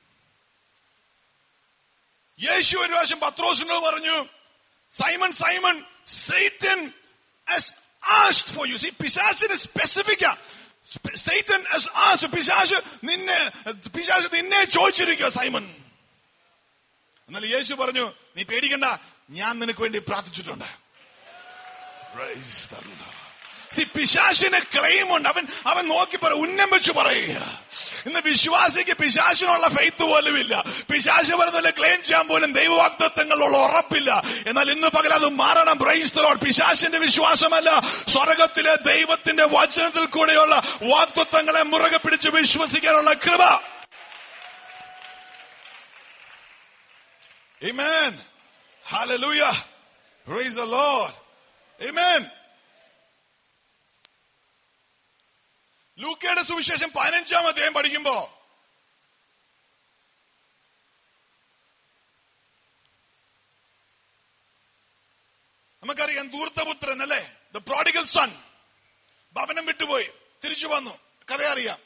യേശു ഒരു പ്രാവശ്യം പത്രോസിനോട് പറഞ്ഞു Simon Simon Satan asked for you see പിശാസിന് സ്പെസിഫിക്ക സൈറ്റൻ ആസ്റ്റ് പിശാശ് നിന്നെ പിശാശ് നിന്നെ ചോദിച്ചിരിക്കുക സൈമൺ എന്നാൽ യേശു പറഞ്ഞു നീ പേടിക്കണ്ട ഞാൻ നിനക്ക് വേണ്ടി പ്രാർത്ഥിച്ചിട്ടുണ്ട് Praise the Lord. See, പിശാശിന് ക്ലെയിം ഉണ്ട് അവൻ അവൻ നോക്കി പറ ഉന്നം വെച്ച് പറയുക ഇന്ന് വിശ്വാസിക്ക് പിശാശിനുള്ള ഫെയ്ത്ത് പോലും ഇല്ല പിശാശ് പറഞ്ഞ ക്ലെയിം ചെയ്യാൻ പോലും ദൈവവാഗ്ദത്വങ്ങളുള്ള ഉറപ്പില്ല എന്നാൽ ഇന്ന് പകൽ അത് മാറണം പ്രൈസ്തലോട് പിശാശിന്റെ വിശ്വാസമല്ല സ്വർഗത്തിലെ ദൈവത്തിന്റെ വചനത്തിൽ കൂടെയുള്ള വാഗ്ദത്വങ്ങളെ മുറുകെ പിടിച്ച് വിശ്വസിക്കാനുള്ള കൃപ Amen. Hallelujah. Praise the Lord. Amen. ലൂക്കയുടെ സുവിശേഷം പതിനഞ്ചാം അധ്യായം പഠിക്കുമ്പോ നമുക്കറിയാം ദൂർത്തപുത്രൻ അല്ലേ ദ പ്രോഡിഗൽ സൺ ഭവനം വിട്ടുപോയി തിരിച്ചു വന്നു കഥ അറിയാം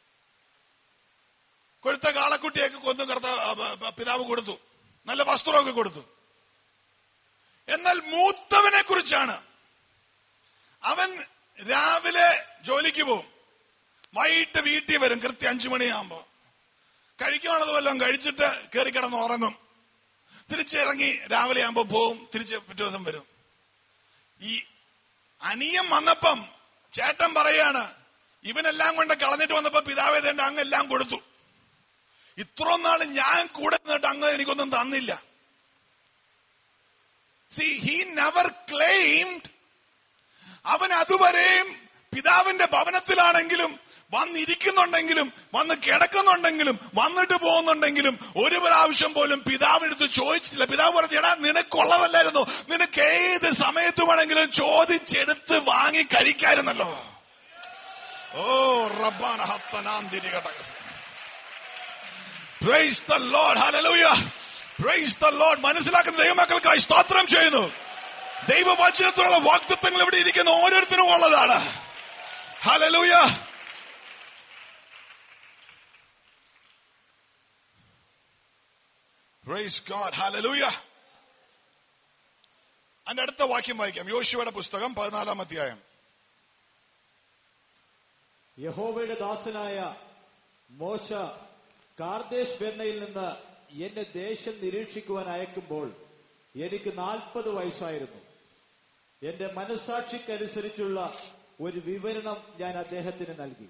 കൊഴുത്ത കാളക്കുട്ടിയൊക്കെ കൊന്നു കർത്ത പിതാവ് കൊടുത്തു നല്ല വസ്ത്രമൊക്കെ കൊടുത്തു എന്നാൽ മൂത്തവനെ കുറിച്ചാണ് അവൻ രാവിലെ ജോലിക്ക് പോകും വൈകിട്ട് വീട്ടിൽ വരും കൃത്യം അഞ്ചു മണിയാകുമ്പോ കഴിക്കാനുള്ളത് വല്ലതും കഴിച്ചിട്ട് കയറി കിടന്ന് ഉറങ്ങും തിരിച്ചിറങ്ങി രാവിലെ ആകുമ്പോ പോവും തിരിച്ച് പിറ്റേ ദിവസം വരും ഈ അനിയം വന്നപ്പം ചേട്ടൻ പറയാണ് ഇവനെല്ലാം കൊണ്ട് കളഞ്ഞിട്ട് വന്നപ്പോ പിതാവേ തേണ്ട അങ്ങെല്ലാം കൊടുത്തു ഇത്ര നാള് ഞാൻ കൂടെ നിന്നിട്ട് അങ്ങ് എനിക്കൊന്നും തന്നില്ല സി ഹി നെവർ ക്ലെയിംഡ് അവൻ അതുവരെയും പിതാവിന്റെ ഭവനത്തിലാണെങ്കിലും വന്നിരിക്കുന്നുണ്ടെങ്കിലും വന്ന് കിടക്കുന്നുണ്ടെങ്കിലും വന്നിട്ട് പോകുന്നുണ്ടെങ്കിലും ഒരു പ്രാവശ്യം പോലും പിതാവിനടുത്ത് ചോദിച്ചില്ല പിതാവ് പറഞ്ഞു എടാ നിനക്കുള്ളതല്ലായിരുന്നു നിനക്ക് ഏത് സമയത്ത് വേണമെങ്കിലും ചോദിച്ചെടുത്ത് വാങ്ങി കഴിക്കായിരുന്നല്ലോ ഓ റബ്ബാന ഹത്തനാം തിരികടകസ് praise the Lord hallelujah praise the Lord മനസ്സിലാക്കുന്ന ദൈവമക്കൾക്കായി സ്തോത്രം ചെയ്യുന്നു ദൈവവചനത്തിലുള്ള വാക്തത്വങ്ങൾ ഇവിടെ ഇരിക്കുന്ന ഓരോരുത്തരും ഉള്ളതാണ് ഹല്ലേലൂയ പ്രൈസ് ഗോഡ് ഹല്ലേലൂയ അതിന്റെ അടുത്ത വാക്യം വായിക്കാം യോശുവയുടെ പുസ്തകം പതിനാലാം അധ്യായം യഹോവയുടെ ദാസനായ മോശ കാർദേശ് ബെർണയിൽ നിന്ന് എന്നെ ദേശം നിരീക്ഷിക്കുവാൻ അയക്കുമ്പോൾ എനിക്ക് നാൽപ്പത് വയസ്സായിരുന്നു എന്റെ മനസാക്ഷിക്കനുസരിച്ചുള്ള ഒരു വിവരണം ഞാൻ അദ്ദേഹത്തിന് നൽകി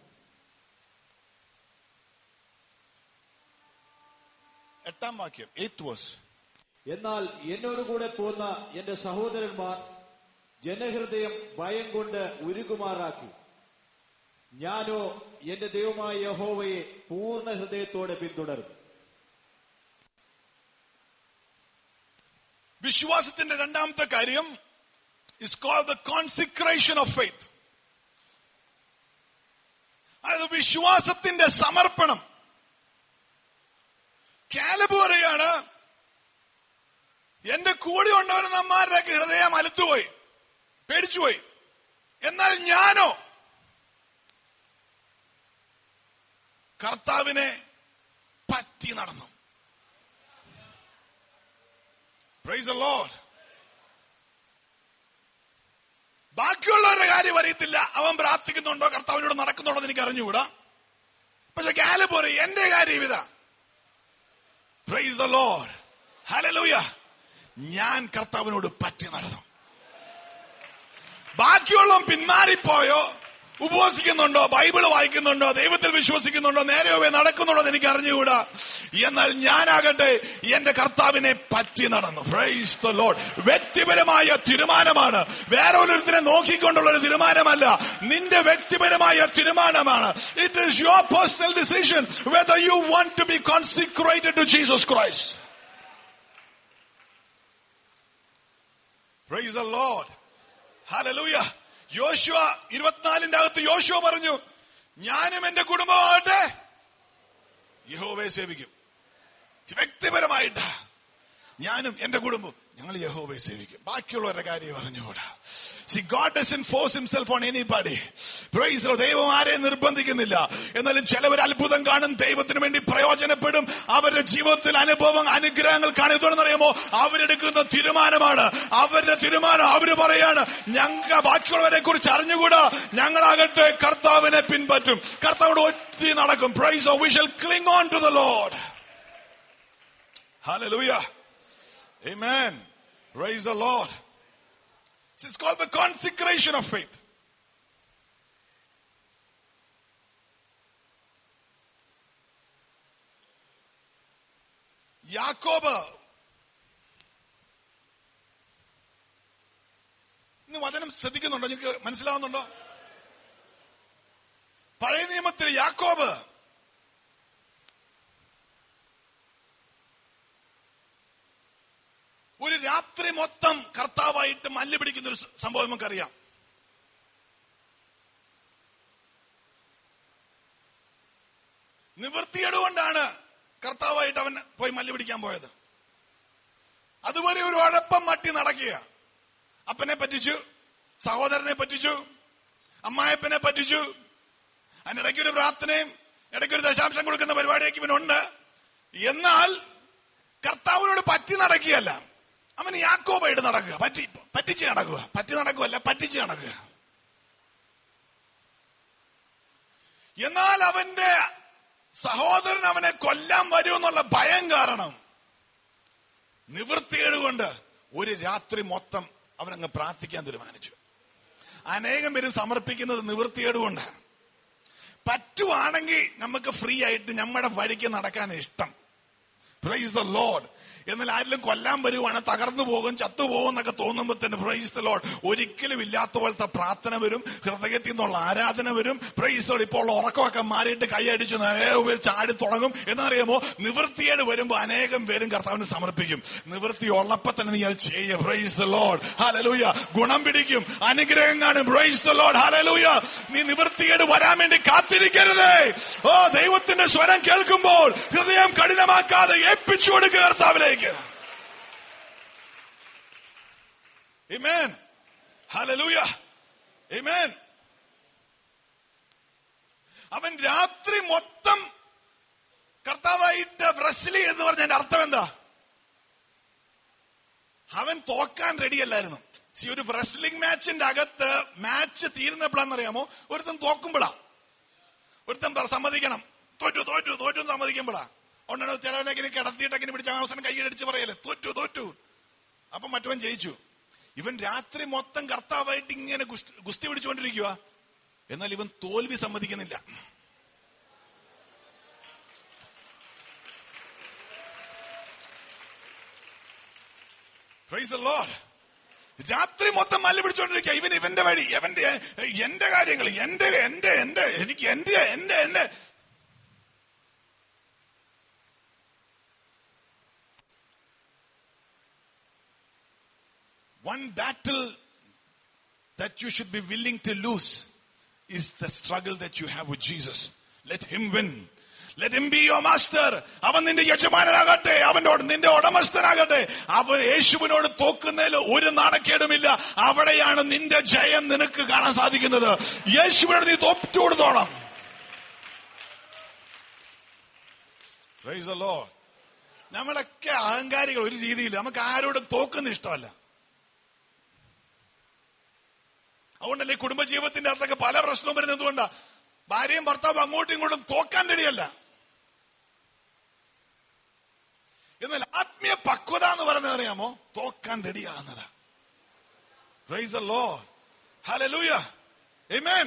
എട്ടാം വാക്യം എയ്ത്ത് വേഴ്സ് എന്നാൽ എന്നോടുകൂടെ പോന്ന എന്റെ സഹോദരന്മാർ ജനഹൃദയം ഭയം കൊണ്ട് ഉരുകുമാറാക്കി ഞാനോ എന്റെ ദൈവമായ യഹോവയെ പൂർണ്ണ ഹൃദയത്തോടെ പിന്തുടർന്നു വിശ്വാസത്തിന്റെ രണ്ടാമത്തെ കാര്യം is called the consecration of faith അതായത് വിശ്വാസത്തിന്റെ സമർപ്പണം കാലബ് പറയാണ് എന്റെ കൂടെ ഉണ്ടായിരുന്നമാരുടെയൊക്കെ ഹൃദയം അലുത്തുപോയി പേടിച്ചുപോയി എന്നാൽ ഞാനോ കർത്താവിനെ പറ്റി നടന്നു പ്രൈസ് the Lord. ബാക്കിയുള്ളവരുടെ കാര്യം അറിയത്തില്ല അവൻ പ്രാർത്ഥിക്കുന്നുണ്ടോ കർത്താവിനോട് നടക്കുന്നുണ്ടോ എന്ന് എനിക്ക് അറിഞ്ഞുകൂടാ പക്ഷെ കാല് പോരെ എന്റെ കാര്യം ഇതാ പ്രൈസ് ദ ലോഡ് ഹലലൂയ ഞാൻ കർത്താവിനോട് പറ്റി നടന്നു ബാക്കിയുള്ളവൻ പിന്മാറിപ്പോയോ ഉപവസിക്കുന്നുണ്ടോ ബൈബിൾ വായിക്കുന്നുണ്ടോ ദൈവത്തിൽ വിശ്വസിക്കുന്നുണ്ടോ നേരെയോ നടക്കുന്നുണ്ടോ എന്ന് എനിക്ക് അറിഞ്ഞുകൂടാ എന്നാൽ ഞാനാകട്ടെ എന്റെ കർത്താവിനെ പറ്റി നടന്നു ഫ്രൈസ് ദ ലോഡ് വ്യക്തിപരമായ തീരുമാനമാണ് വേറെ ഒരുത്തിനെ നോക്കിക്കൊണ്ടുള്ള ഒരു തീരുമാനമല്ല നിന്റെ വ്യക്തിപരമായ തീരുമാനമാണ് it is your personal decision whether you want to be consecrated to Jesus Christ praise the Lord hallelujah യോശുവ ഇരുപത്തിനാലിന്റെ അകത്ത് യോശുവ പറഞ്ഞു ഞാനും എന്റെ കുടുംബമാകട്ടെ യഹോവയെ സേവിക്കും വ്യക്തിപരമായിട്ട് ഞാനും എന്റെ കുടുംബം ഞങ്ങൾ യഹോവയെ സേവിക്കും ബാക്കിയുള്ളവരുടെ കാര്യം പറഞ്ഞുകൂടാ see God doesn't force himself on anybody praise ദൈവം ആരെയും നിർബന്ധിക്കുന്നില്ല എന്നാലും ചിലവർ അത്ഭുതം കാണും ദൈവത്തിന് വേണ്ടി പ്രയോജനപ്പെടും അവരുടെ ജീവിതത്തിൽ അനുഭവം അനുഗ്രഹങ്ങൾ കാണുന്നറിയുമോ അവരെടുക്കുന്ന തീരുമാനമാണ് അവരുടെ തീരുമാനം അവര് പറയാണ് ഞങ്ങൾ ബാക്കിയുള്ളവരെ കുറിച്ച് അറിഞ്ഞുകൂടാ ഞങ്ങളാകട്ടെ കർത്താവിനെ പിൻപറ്റും കർത്താവോട് ഒറ്റി നടക്കും praise O we shall cling on to the Lord Hallelujah. Amen. Praise the Lord. It's called the consecration of faith. യാക്കോബ് ഇന്ന് വചനം ശ്രദ്ധിക്കുന്നുണ്ടോ നിങ്ങൾക്ക് മനസ്സിലാവുന്നുണ്ടോ പഴയ നിയമത്തിൽ യാക്കോബ് ഒരു രാത്രി മൊത്തം കർത്താവായിട്ട് മല്ല് പിടിക്കുന്ന ഒരു സംഭവം നമുക്കറിയാം നിവൃത്തിയേടുകൊണ്ടാണ് കർത്താവായിട്ട് അവൻ പോയി മല്ല് പിടിക്കാൻ പോയത് അതുവരെ ഒരു ഉഴപ്പം മട്ടി നടക്കുക അപ്പനെ പറ്റിച്ചു സഹോദരനെ പറ്റിച്ചു അമ്മായപ്പനെ പറ്റിച്ചു അതിനിടയ്ക്ക് ഒരു പ്രാർത്ഥനയും ഇടയ്ക്കൊരു ദശാംശം കൊടുക്കുന്ന പരിപാടിയൊക്കെ ഇവനുണ്ട് എന്നാൽ കർത്താവിനോട് പറ്റി നടക്കുകയല്ല അവൻ യാക്കോബായിട്ട് നടക്കുക പറ്റി പറ്റിച്ച് നടക്കുക പറ്റി നടക്കുകയല്ല പറ്റിച്ച് നടക്കുക എന്നാൽ അവന്റെ സഹോദരൻ അവനെ കൊല്ലാൻ വരുമെന്നുള്ള ഭയം കാരണം നിവൃത്തിയേട് കൊണ്ട് ഒരു രാത്രി മൊത്തം അവനങ്ങ് പ്രാർത്ഥിക്കാൻ തീരുമാനിച്ചു അനേകം പേര് സമർപ്പിക്കുന്നത് നിവൃത്തിയേട് കൊണ്ടാണ് പറ്റുവാണെങ്കിൽ നമുക്ക് ഫ്രീ ആയിട്ട് നമ്മുടെ വഴിക്ക് നടക്കാൻ ഇഷ്ടം പ്രൈസ് ദ ലോഡ് എന്നാൽ ആരെങ്കിലും കൊല്ലാൻ വരുവാണ് തകർന്നു പോകും ചത്തുപോകും എന്നൊക്കെ തോന്നുമ്പോൾ തന്നെ പ്രൈസ് ദ ലോഡ് ഒരിക്കലും ഇല്ലാത്ത പോലത്തെ പ്രാർത്ഥന വരും ഹൃദയത്തിൽ നിന്നുള്ള ആരാധന വരും പ്രൈസ് ലോഡ് ഇപ്പോൾ ഉറക്കമൊക്കെ മാറിയിട്ട് കൈയടിച്ച് നേരെ ചാടി തുടങ്ങും എന്നറിയാമോ നിവൃത്തിയേട് വരുമ്പോൾ അനേകം പേരും കർത്താവിന് സമർപ്പിക്കും നിവൃത്തി ഉള്ളപ്പോ തന്നെ നീ അത് ചെയ്യ പ്രൈസ് ദ ലോഡ് ഹലലൂയ ഗുണം പിടിക്കും അനുഗ്രഹം കാണും പ്രൈസ് ദ ലോഡ് ഹലലൂയ നീ നിവൃത്തിയേട് വരാൻ വേണ്ടി കാത്തിരിക്കരുതേ ഓ ദൈവത്തിന്റെ സ്വരം കേൾക്കുമ്പോൾ ഹൃദയം കഠിനമാക്കാതെ ഏൽപ്പിച്ചു കൊടുക്കുക കർത്താവിലേക്ക് Amen. Hallelujah. Amen. അവൻ രാത്രി മൊത്തം കർത്താവായിട്ട് വ്രസ്ലി എന്ന് പറഞ്ഞതിന്റെ അർത്ഥം എന്താ അവൻ തോക്കാൻ റെഡിയല്ലായിരുന്നു സി ഒരു വ്രസ്ലിംഗ് മാച്ചിന്റെ അകത്ത് മാച്ച് തീരുന്നപ്പോഴാണെന്നറിയാമോ ഒരുത്തൻ തോക്കുമ്പോഴാ ഒരുത്തൻ പറ- സമ്മതിക്കണം തോറ്റു തോറ്റു തോറ്റു എന്ന് സമ്മതിക്കുമ്പോഴാ ഉണ്ടോ ചിലവനെ കിടത്തിയിട്ടൊക്കെ പിടിച്ച അവസാനം കൈയടിച്ച് പറയല്ലേ തോറ്റു തോറ്റു അപ്പൊ മറ്റവൻ ജയിച്ചു ഇവൻ രാത്രി മൊത്തം കർത്താവായിട്ട് ഇങ്ങനെ ഗുസ്തി- ഗുസ്തി പിടിച്ചുകൊണ്ടിരിക്കുക എന്നാൽ ഇവൻ തോൽവി സമ്മതിക്കുന്നില്ല Praise the Lord. രാത്രി മൊത്തം മല്ല പിടിച്ചോണ്ടിരിക്കുക ഇവൻ ഇവന്റെ വഴി എവന്റെ എന്റെ കാര്യങ്ങൾ എന്റെ എന്റെ എന്റെ എനിക്ക് എന്റെ എന്റെ എന്റെ One battle that you should be willing to lose is the struggle that you have with Jesus. Let him win. Let him be your master. അവൻ നിന്റെ യജമാനനാകട്ടെ അവന്റെ ഉട- നിന്റെ ഉടമസ്ഥനാകട്ടെ അവൻ യേശുവിനോട് തോക്കുന്നതിൽ ഒരു നാണക്കേടുമില്ല അവിടെയാണ് നിന്റെ ജയം നിനക്ക് കാണാൻ സാധിക്കുന്നത് യേശുവിനോട് നീ തോറ്റു കൊടുത്തോണം Praise the Lord. നമ്മളൊക്കെ അഹങ്കാരികൾ ഒരു രീതിയിൽ നമുക്ക് ആരോടും തോക്കുന്ന ഇഷ്ടമല്ല അതുകൊണ്ടല്ലേ കുടുംബജീവിതത്തിന്റെ അകത്തൊക്കെ പല പ്രശ്നവും വരുന്നത് എന്തുകൊണ്ടാ ഭാര്യയും ഭർത്താവും അങ്ങോട്ടും ഇങ്ങോട്ടും തോക്കാൻ റെഡിയല്ല എന്നാൽ ആത്മീയ പക്വത എന്ന് പറയുന്നത് അറിയാമോ തോക്കാൻ റെഡിയാകുന്നതാ പ്രൈസ് ലോ ഹലലൂയ Amen.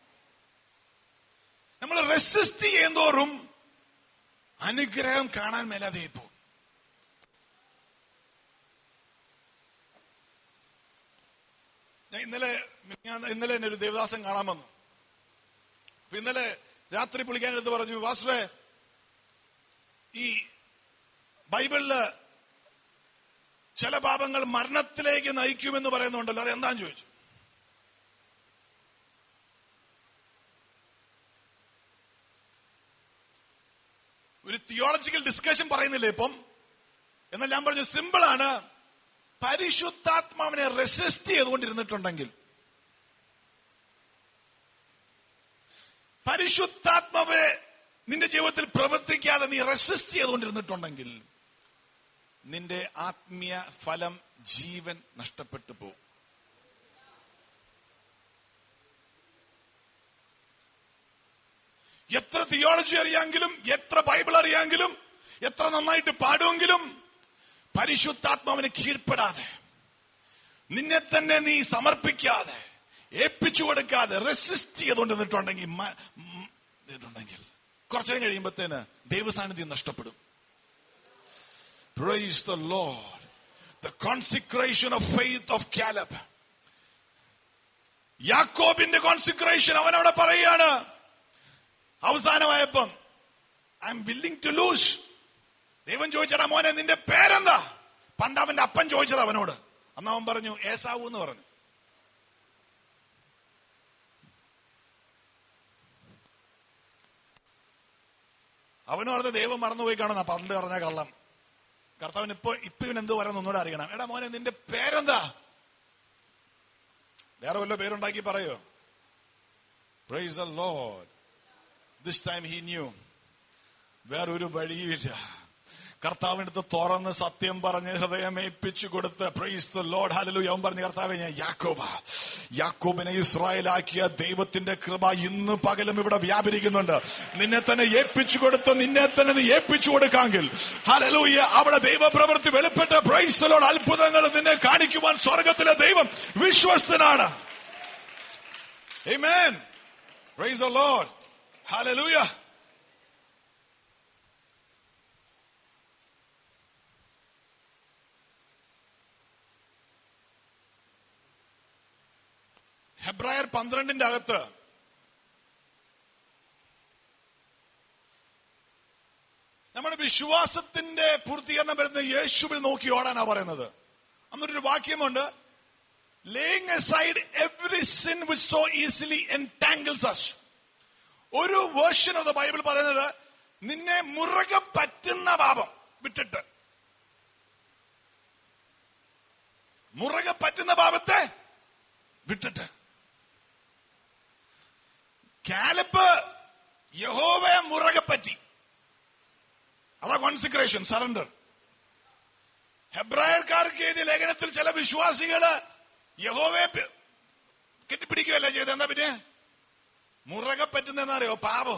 നമ്മൾ റെസിസ്റ്റ് ചെയ്യുന്തോറും അനുഗ്രഹം കാണാൻ മേലാതെ പോകും ഞാൻ ഇന്നലെ മിനിഞ്ഞാന്ന് ഇന്നലെ എന്നെ ഒരു ദേവദാസൻ കാണാൻ വന്നു അപ്പൊ ഇന്നലെ രാത്രി പുള്ളിക്കാൻ എടുത്ത് പറഞ്ഞു വാസുവേ ഈ ബൈബിളില് ചില പാപങ്ങൾ മരണത്തിലേക്ക് നയിക്കുമെന്ന് പറയുന്നുണ്ടല്ലോ അത് എന്താന്ന് ചോദിച്ചു ഒരു തിയോളജിക്കൽ ഡിസ്കഷൻ പറയുന്നില്ലേ ഇപ്പം എന്നാൽ ഞാൻ പറഞ്ഞു സിമ്പിൾ ആണ് പരിശുദ്ധാത്മാവിനെ റെസിസ്റ്റ് ചെയ്തുകൊണ്ടിരുന്നിട്ടുണ്ടെങ്കിൽ പരിശുദ്ധാത്മാവെ നിന്റെ ജീവിതത്തിൽ പ്രവർത്തിക്കാതെ നീ റെസിസ്റ്റ് ചെയ്തുകൊണ്ടിരുന്നിട്ടുണ്ടെങ്കിൽ നിന്റെ ആത്മീയ ഫലം ജീവൻ നഷ്ടപ്പെട്ടു പോകും എത്ര തിയോളജി അറിയാമെങ്കിലും എത്ര ബൈബിൾ അറിയാമെങ്കിലും എത്ര നന്നായിട്ട് പാടുമെങ്കിലും പരിശുദ്ധാത്മാവിന് കീഴ്പ്പെടാതെ നിന്നെ തന്നെ നീ സമർപ്പിക്കാതെ ഏൽപ്പിച്ചു കൊടുക്കാതെ റെസിസ്റ്റ് ചെയ്തുകൊണ്ടിരുന്നിട്ടുണ്ടെങ്കിൽ മ- ഉം, ഇതുണ്ടെങ്കിൽ കുറച്ചു നേരം കഴിയുമ്പോഴത്തേന് ദൈവസാന്നിധ്യം നഷ്ടപ്പെടും Praise the Lord. The consecration of faith of Caleb. യാക്കോബിന്റെ കോൺസിക്രേഷൻ അവൻ അവിടെ പറയുകയാണ് അവസാനമായപ്പം I am willing to lose ദൈവം ചോദിച്ചടാ മോനെ നിന്റെ പേരെന്താ പണ്ട് അവന്റെ അപ്പൻ ചോദിച്ചത് അവനോട് അന്ന് അവൻ പറഞ്ഞു ഏസാവു എന്ന് പറഞ്ഞു അവന് പറഞ്ഞ ദൈവം മറന്നുപോയി കാണുന്ന പണ്ട് പറഞ്ഞ കള്ളം കർത്താവിന് ഇപ്പൊ ഇപ്പൊ ഇവൻ എന്ത് പറയുന്ന ഒന്നുകൂടെ അറിയണം എടാ മോനെ നിന്റെ പേരെന്താ വേറെ വല്ല പേരുണ്ടാക്കി പറയോ praise the Lord this time he knew വേറൊരു വഴിയുമില്ല കർത്താവിനടുത്ത് തുറന്ന് സത്യം പറഞ്ഞ് ഹൃദയം ഏൽപ്പിച്ചു കൊടുത്ത് പ്രൈസ് ദ ലോർഡ് ഹലലു അവൻ പറഞ്ഞ കർത്താവെ ഞാൻ യാക്കോബ യാക്കോബിനെ ഇസ്രായേലാക്കിയ ദൈവത്തിന്റെ കൃപ ഇന്ന് പകലും ഇവിടെ വ്യാപരിക്കുന്നുണ്ട് നിന്നെ തന്നെ ഏൽപ്പിച്ചു കൊടുത്ത് നിന്നെ തന്നെ നീ ഏൽപ്പിച്ചു കൊടുക്കാമെങ്കിൽ ഹലലൂയ അവിടെ ദൈവപ്രവൃത്തി വെളിപ്പെട്ട പ്രൈസ് ദ ലോർഡ് അത്ഭുതങ്ങൾ നിന്നെ കാണിക്കുവാൻ സ്വർഗത്തിലെ ദൈവം വിശ്വസ്തനാണ് Amen. Praise the Lord. Hallelujah. ഹെബ്രായർ പന്ത്രണ്ടിന്റെ അകത്ത് നമ്മുടെ വിശ്വാസത്തിന്റെ പൂർത്തീകരണം വരുന്ന യേശുവിൽ നോക്കി ഓടാനാ പറയുന്നത് അന്നൊരു വാക്യമുണ്ട് laying aside every sin which so easily entangles us ഒരു വേർഷൻ ഓഫ് ദ ബൈബിൾ പറയുന്നത് നിന്നെ മുറുകെ പറ്റുന്ന പാപം വിട്ടിട്ട് മുറുകെ പറ്റുന്ന പാപത്തെ വിട്ടിട്ട് കാലപ്പ് യഹോവയെ മുറകെ പറ്റി അതാ കോൺസിക്രേഷൻ സറണ്ടർ ഹെബ്രായർക്കാർക്ക് എഴുതിയ ലേഖനത്തിൽ ചില വിശ്വാസികള് യഹോവയെ പി- കെട്ടിപ്പിടിക്കുകയല്ല ചെയ്ത് എന്താ പിന്നെ മുറകെ പറ്റുന്നറിയോ പാപ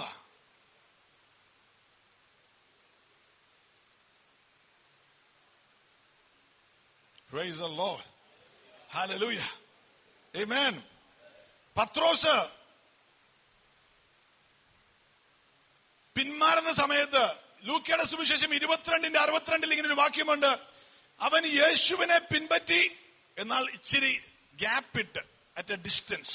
Praise the Lord. Hallelujah amen പത്രോസ് പിന്മാറുന്ന സമയത്ത് ലൂക്കയുടെ സുവിശേഷം ഇരുപത്തിരണ്ടിന്റെ അറുപത്തിരണ്ടിൽ ഇങ്ങനെ ഒരു വാക്യമുണ്ട് അവൻ യേശുവിനെ പിൻപറ്റി എന്നാൽ ഇച്ചിരി ഗ്യാപ്പ് ഇട്ട് അറ്റ് എ ഡിസ്റ്റൻസ്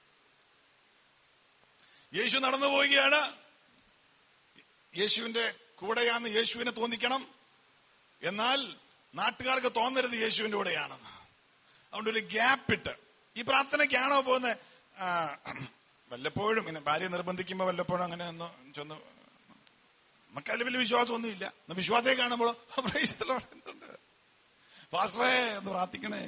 യേശു നടന്നു പോവുകയാണ് യേശുവിന്റെ കൂടെയാന്ന് യേശുവിനെ തോന്നിക്കണം എന്നാൽ നാട്ടുകാർക്ക് തോന്നരുത് യേശുവിന്റെ കൂടെയാണെന്ന് അതുകൊണ്ട് ഒരു ഗ്യാപ്പ് ഇട്ട് ഈ പ്രാർത്ഥനയ്ക്കാണോ പോകുന്നത് വല്ലപ്പോഴും ഇങ്ങനെ ഭാര്യ നിർബന്ധിക്കുമ്പോ വല്ലപ്പോഴും അങ്ങനെ ഒന്ന് ചെന്ന് നമുക്ക് അതിൽ വലിയ വിശ്വാസമൊന്നുമില്ല എന്നാ വിശ്വാസത്തെ കാണുമ്പോഴോ പ്രേക്ഷിതലോടെ എന്തുണ്ട് ഫാസ്റ്ററേ ഒന്ന് പ്രാർത്ഥിക്കണേ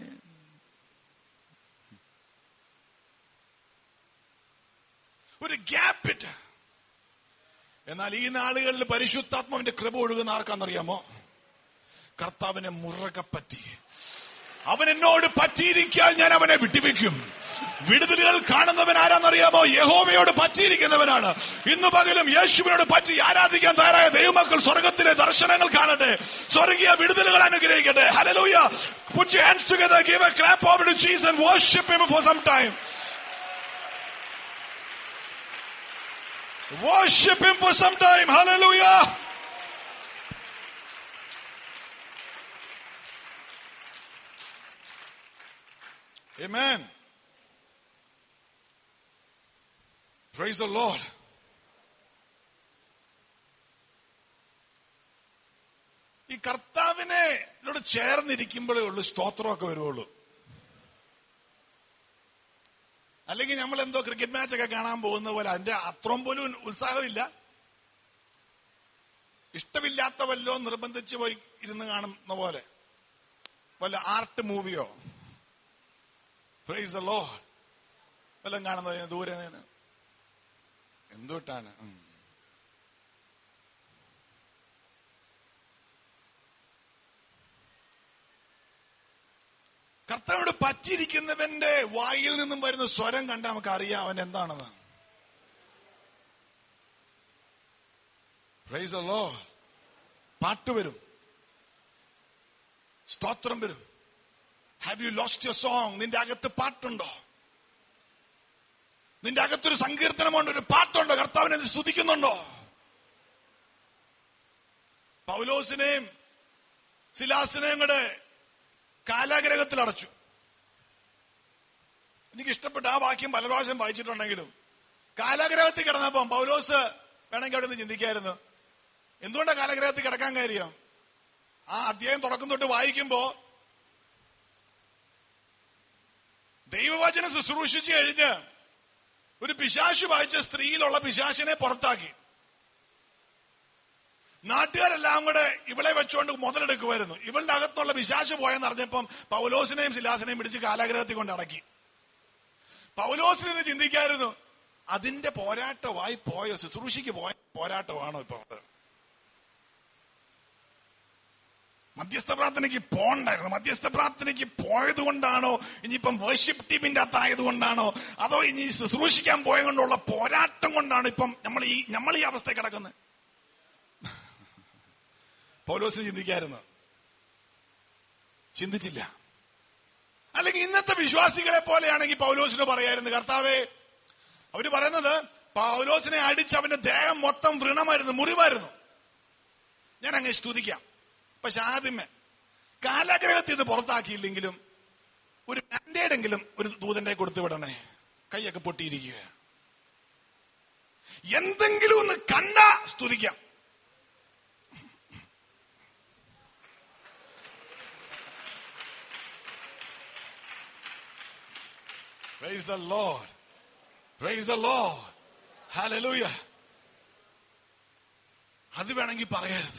ഒരു ഗ്യാപ്പ് ഇട്ട് എന്നാൽ ഈ നാളുകളിൽ പരിശുദ്ധാത്മാവിന്റെ കൃപ ഒഴുകുന്ന ആർക്കാന്നറിയാമോ കർത്താവിനെ മുറകെ പറ്റി അവൻ എന്നോട് പറ്റിയിരിക്കാൻ ഞാൻ അവനെ വിട്ടുവെക്കും വിടുതലുകൾ കാണുന്നവൻ ആരാന്നറിയാമോ യഹോവയോട് പറ്റിയിരിക്കുന്നവനാണ് ഇന്നു പകലും യേശുവിനോട് പറ്റി ആരാധിക്കാൻ തയ്യാറായ ദൈവമക്കൾ സ്വർഗത്തിലെ ദർശനങ്ങൾ കാണട്ടെ സ്വർഗീയ വിടുതലുകൾ അനുഗ്രഹിക്കട്ടെ ഹലലൂയ put your hands together give a clap over to Jesus and worship him for some time worship him for some time hallelujah Amen. Praise the Lord. ഈ കർത്താവിനെ ഇതിനോട് ചേർന്നിരിക്കുമ്പോഴേ ഉള്ളൂ സ്തോത്രമൊക്കെ വരുവുള്ളൂ അല്ലെങ്കിൽ നമ്മൾ എന്തോ ക്രിക്കറ്റ് മാച്ച് ഒക്കെ കാണാൻ പോകുന്ന പോലെ അതിന്റെ അത്രയും പോലും ഉത്സാഹമില്ല ഇഷ്ടമില്ലാത്ത വല്ലോ നിർബന്ധിച്ച് പോയി ഇരുന്ന് കാണുന്ന പോലെ വല്ല ആർട്ട് മൂവിയോ പ്രൈസ് ലോ വല്ലതും കാണുന്നത് ദൂരെ നിന്ന് എന്തുകൊണ്ടാണ് ഉം. കർത്താവോട് പറ്റിയിരിക്കുന്നവന്റെ വായിൽ നിന്നും വരുന്ന സ്വരം കണ്ട് നമുക്ക് അറിയാം അവൻ എന്താണെന്ന് പ്രൈസ് ലോ പാട്ട് വരും സ്തോത്രം വരും have you lost your song നിന്റെ അകത്ത് പാട്ടുണ്ടോ നിന്റെ അകത്തൊരു സങ്കീർത്തനമുണ്ട് ഒരു പാട്ടുണ്ടോ കർത്താവിനെ നീ സ്തുതിക്കുന്നുണ്ടോ പൗലോസിനെയും സിലാസിനെയും കൂടെ കാലാഗ്രഹത്തിൽ അടച്ചു എനിക്ക് ഇഷ്ടപ്പെട്ട ആ വാക്യം പല പ്രാവശ്യം വായിച്ചിട്ടുണ്ടെങ്കിലും കാലാഗ്രഹത്തിൽ കിടന്നപ്പം പൗലോസ് വേണമെങ്കിൽ അവിടെ നിന്ന് ചിന്തിക്കായിരുന്നു എന്തുകൊണ്ടാണ് കാലാഗ്രഹത്തിൽ കിടക്കാൻ കാര്യം ആ അധ്യായം തുടക്കം തൊട്ട് വായിക്കുമ്പോ ദൈവവചനം ശുശ്രൂഷിച്ച് കഴിഞ്ഞ് ഒരു പിശാശു വായിച്ച സ്ത്രീയിലുള്ള പിശാശിനെ പുറത്താക്കി നാട്ടുകാരെല്ലാം കൂടെ ഇവളെ വെച്ചുകൊണ്ട് മുതലെടുക്കുമായിരുന്നു ഇവളുടെ അകത്തുള്ള പിശാശ് പോയെന്ന് അറിഞ്ഞപ്പം പൗലോസിനെയും ശിലാസിനെയും പിടിച്ച് കാലാഗ്രഹത്തിൽ കൊണ്ട് അടക്കി പൗലോസിന് ഇത് ചിന്തിക്കായിരുന്നു അതിന്റെ പോരാട്ടമായി പോയോ ശുശ്രൂഷയ്ക്ക് പോയ പോരാട്ടമാണോ ഇപ്പൊ അത് മധ്യസ്ഥ പ്രാർത്ഥനയ്ക്ക് പോണ്ടായിരുന്നു മധ്യസ്ഥ പ്രാർത്ഥനയ്ക്ക് പോയത് കൊണ്ടാണോ ഇനിയിപ്പം വേർഷിപ്പ് ടീമിന്റെ അകത്തായത് കൊണ്ടാണോ അതോ ഇനി ശുശ്രൂഷിക്കാൻ പോയ കൊണ്ടുള്ള പോരാട്ടം കൊണ്ടാണ് ഇപ്പം നമ്മൾ ഈ നമ്മൾ ഈ അവസ്ഥ കിടക്കുന്നത് പൗലോസിന് ചിന്തിക്കായിരുന്നു ചിന്തിച്ചില്ല അല്ലെങ്കിൽ ഇന്നത്തെ വിശ്വാസികളെ പോലെയാണെങ്കിൽ പൗലോസിന് പറയായിരുന്നു കർത്താവേ അവര് പറയുന്നത് പൗലോസിനെ അടിച്ച് അവന്റെ ദേഹം മൊത്തം വ്രണമായിരുന്നു മുറിവായിരുന്നു ഞാൻ അങ്ങ് സ്തുതിക്കാം പക്ഷെ ആദ്യമേ കാലാഗ്രഹത്തിൽ ഇത് പുറത്താക്കിയില്ലെങ്കിലും ഒരു ബാൻഡേഡെങ്കിലും ഒരു ദൂതന്റെ കൊടുത്തു വിടണേ കൈയൊക്കെ പൊട്ടിയിരിക്കുക എന്തെങ്കിലും ഒന്ന് കണ്ട സ്തുതിക്കാം Praise the Lord. Praise the Lord. Hallelujah. അത് വേണമെങ്കിൽ പറയരുത്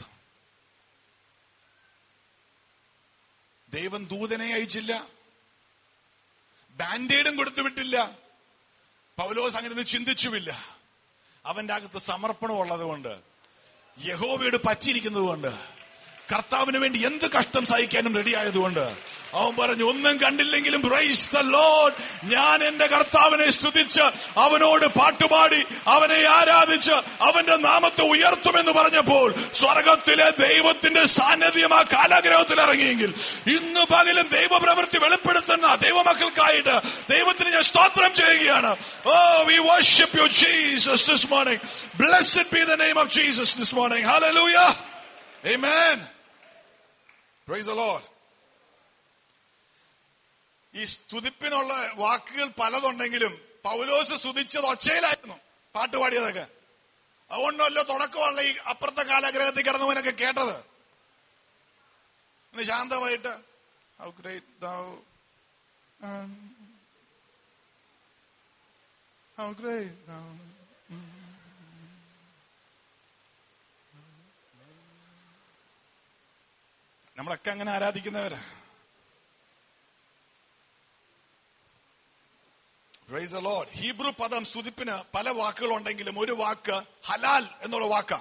ദൈവം ദൂതനെ അയച്ചില്ല ബാൻഡേഡും കൊടുത്തു വിട്ടില്ല പൗലോസ് അങ്ങനെ ഒന്നും ചിന്തിച്ചുമില്ല അവന്റെ അകത്ത് സമർപ്പണം ഉള്ളത് കൊണ്ട് യഹോവയോട് പറ്റിയിരിക്കുന്നത് കൊണ്ട് കർത്താവിന് വേണ്ടി എന്ത് കഷ്ടം സഹിക്കാനും റെഡി ആയതുകൊണ്ട് അവൻ പറഞ്ഞു ഒന്നും കണ്ടില്ലെങ്കിലും പ്രൈസ് ദ ലോഡ് ഞാൻ എന്റെ കർത്താവിനെ സ്തുതിച്ച് അവനോട് പാട്ടുപാടി അവനെ ആരാധിച്ച് അവന്റെ നാമത്തെ ഉയർത്തുമെന്ന് പറഞ്ഞപ്പോൾ സ്വർഗത്തിലെ ദൈവത്തിന്റെ സാന്നിധ്യം ആ കാലാഗ്രഹത്തിൽ ഇറങ്ങിയെങ്കിൽ ഇന്ന് പകലും ദൈവപ്രവൃത്തി വെളിപ്പെടുത്തുന്ന ദൈവമക്കൾക്കായിട്ട് ദൈവത്തിന് ഞാൻ സ്തോത്രം ചെയ്യുകയാണ് O we worship you Jesus this morning blessed be the name of Jesus this morning hallelujah amen praise the Lord ഈ സ്തുതിപ്പിനുള്ള വാക്കുകൾ പലതുണ്ടെങ്കിലും പൗലോസ് സ്തുതിച്ചത് ഒച്ചയിലായിരുന്നു പാട്ട് പാടിയതൊക്കെ അതുകൊണ്ടല്ലോ തുടക്കമുള്ള ഈ അപ്പുറത്തെ കാലാഗ്രഹത്തിൽ കിടന്നവനൊക്കെ കേട്ടത് ഇന്ന് ശാന്തമായിട്ട് How great thou um, How great thou നമ്മളൊക്കെ അങ്ങനെ ആരാധിക്കുന്നവരാ പ്രൈസ് ദ ലോർഡ് ഹീബ്രു പദം സ്തുതിപ്പിന് പല വാക്കുകളുണ്ടെങ്കിലും ഒരു വാക്ക് ഹലാൽ എന്നുള്ള വാക്ക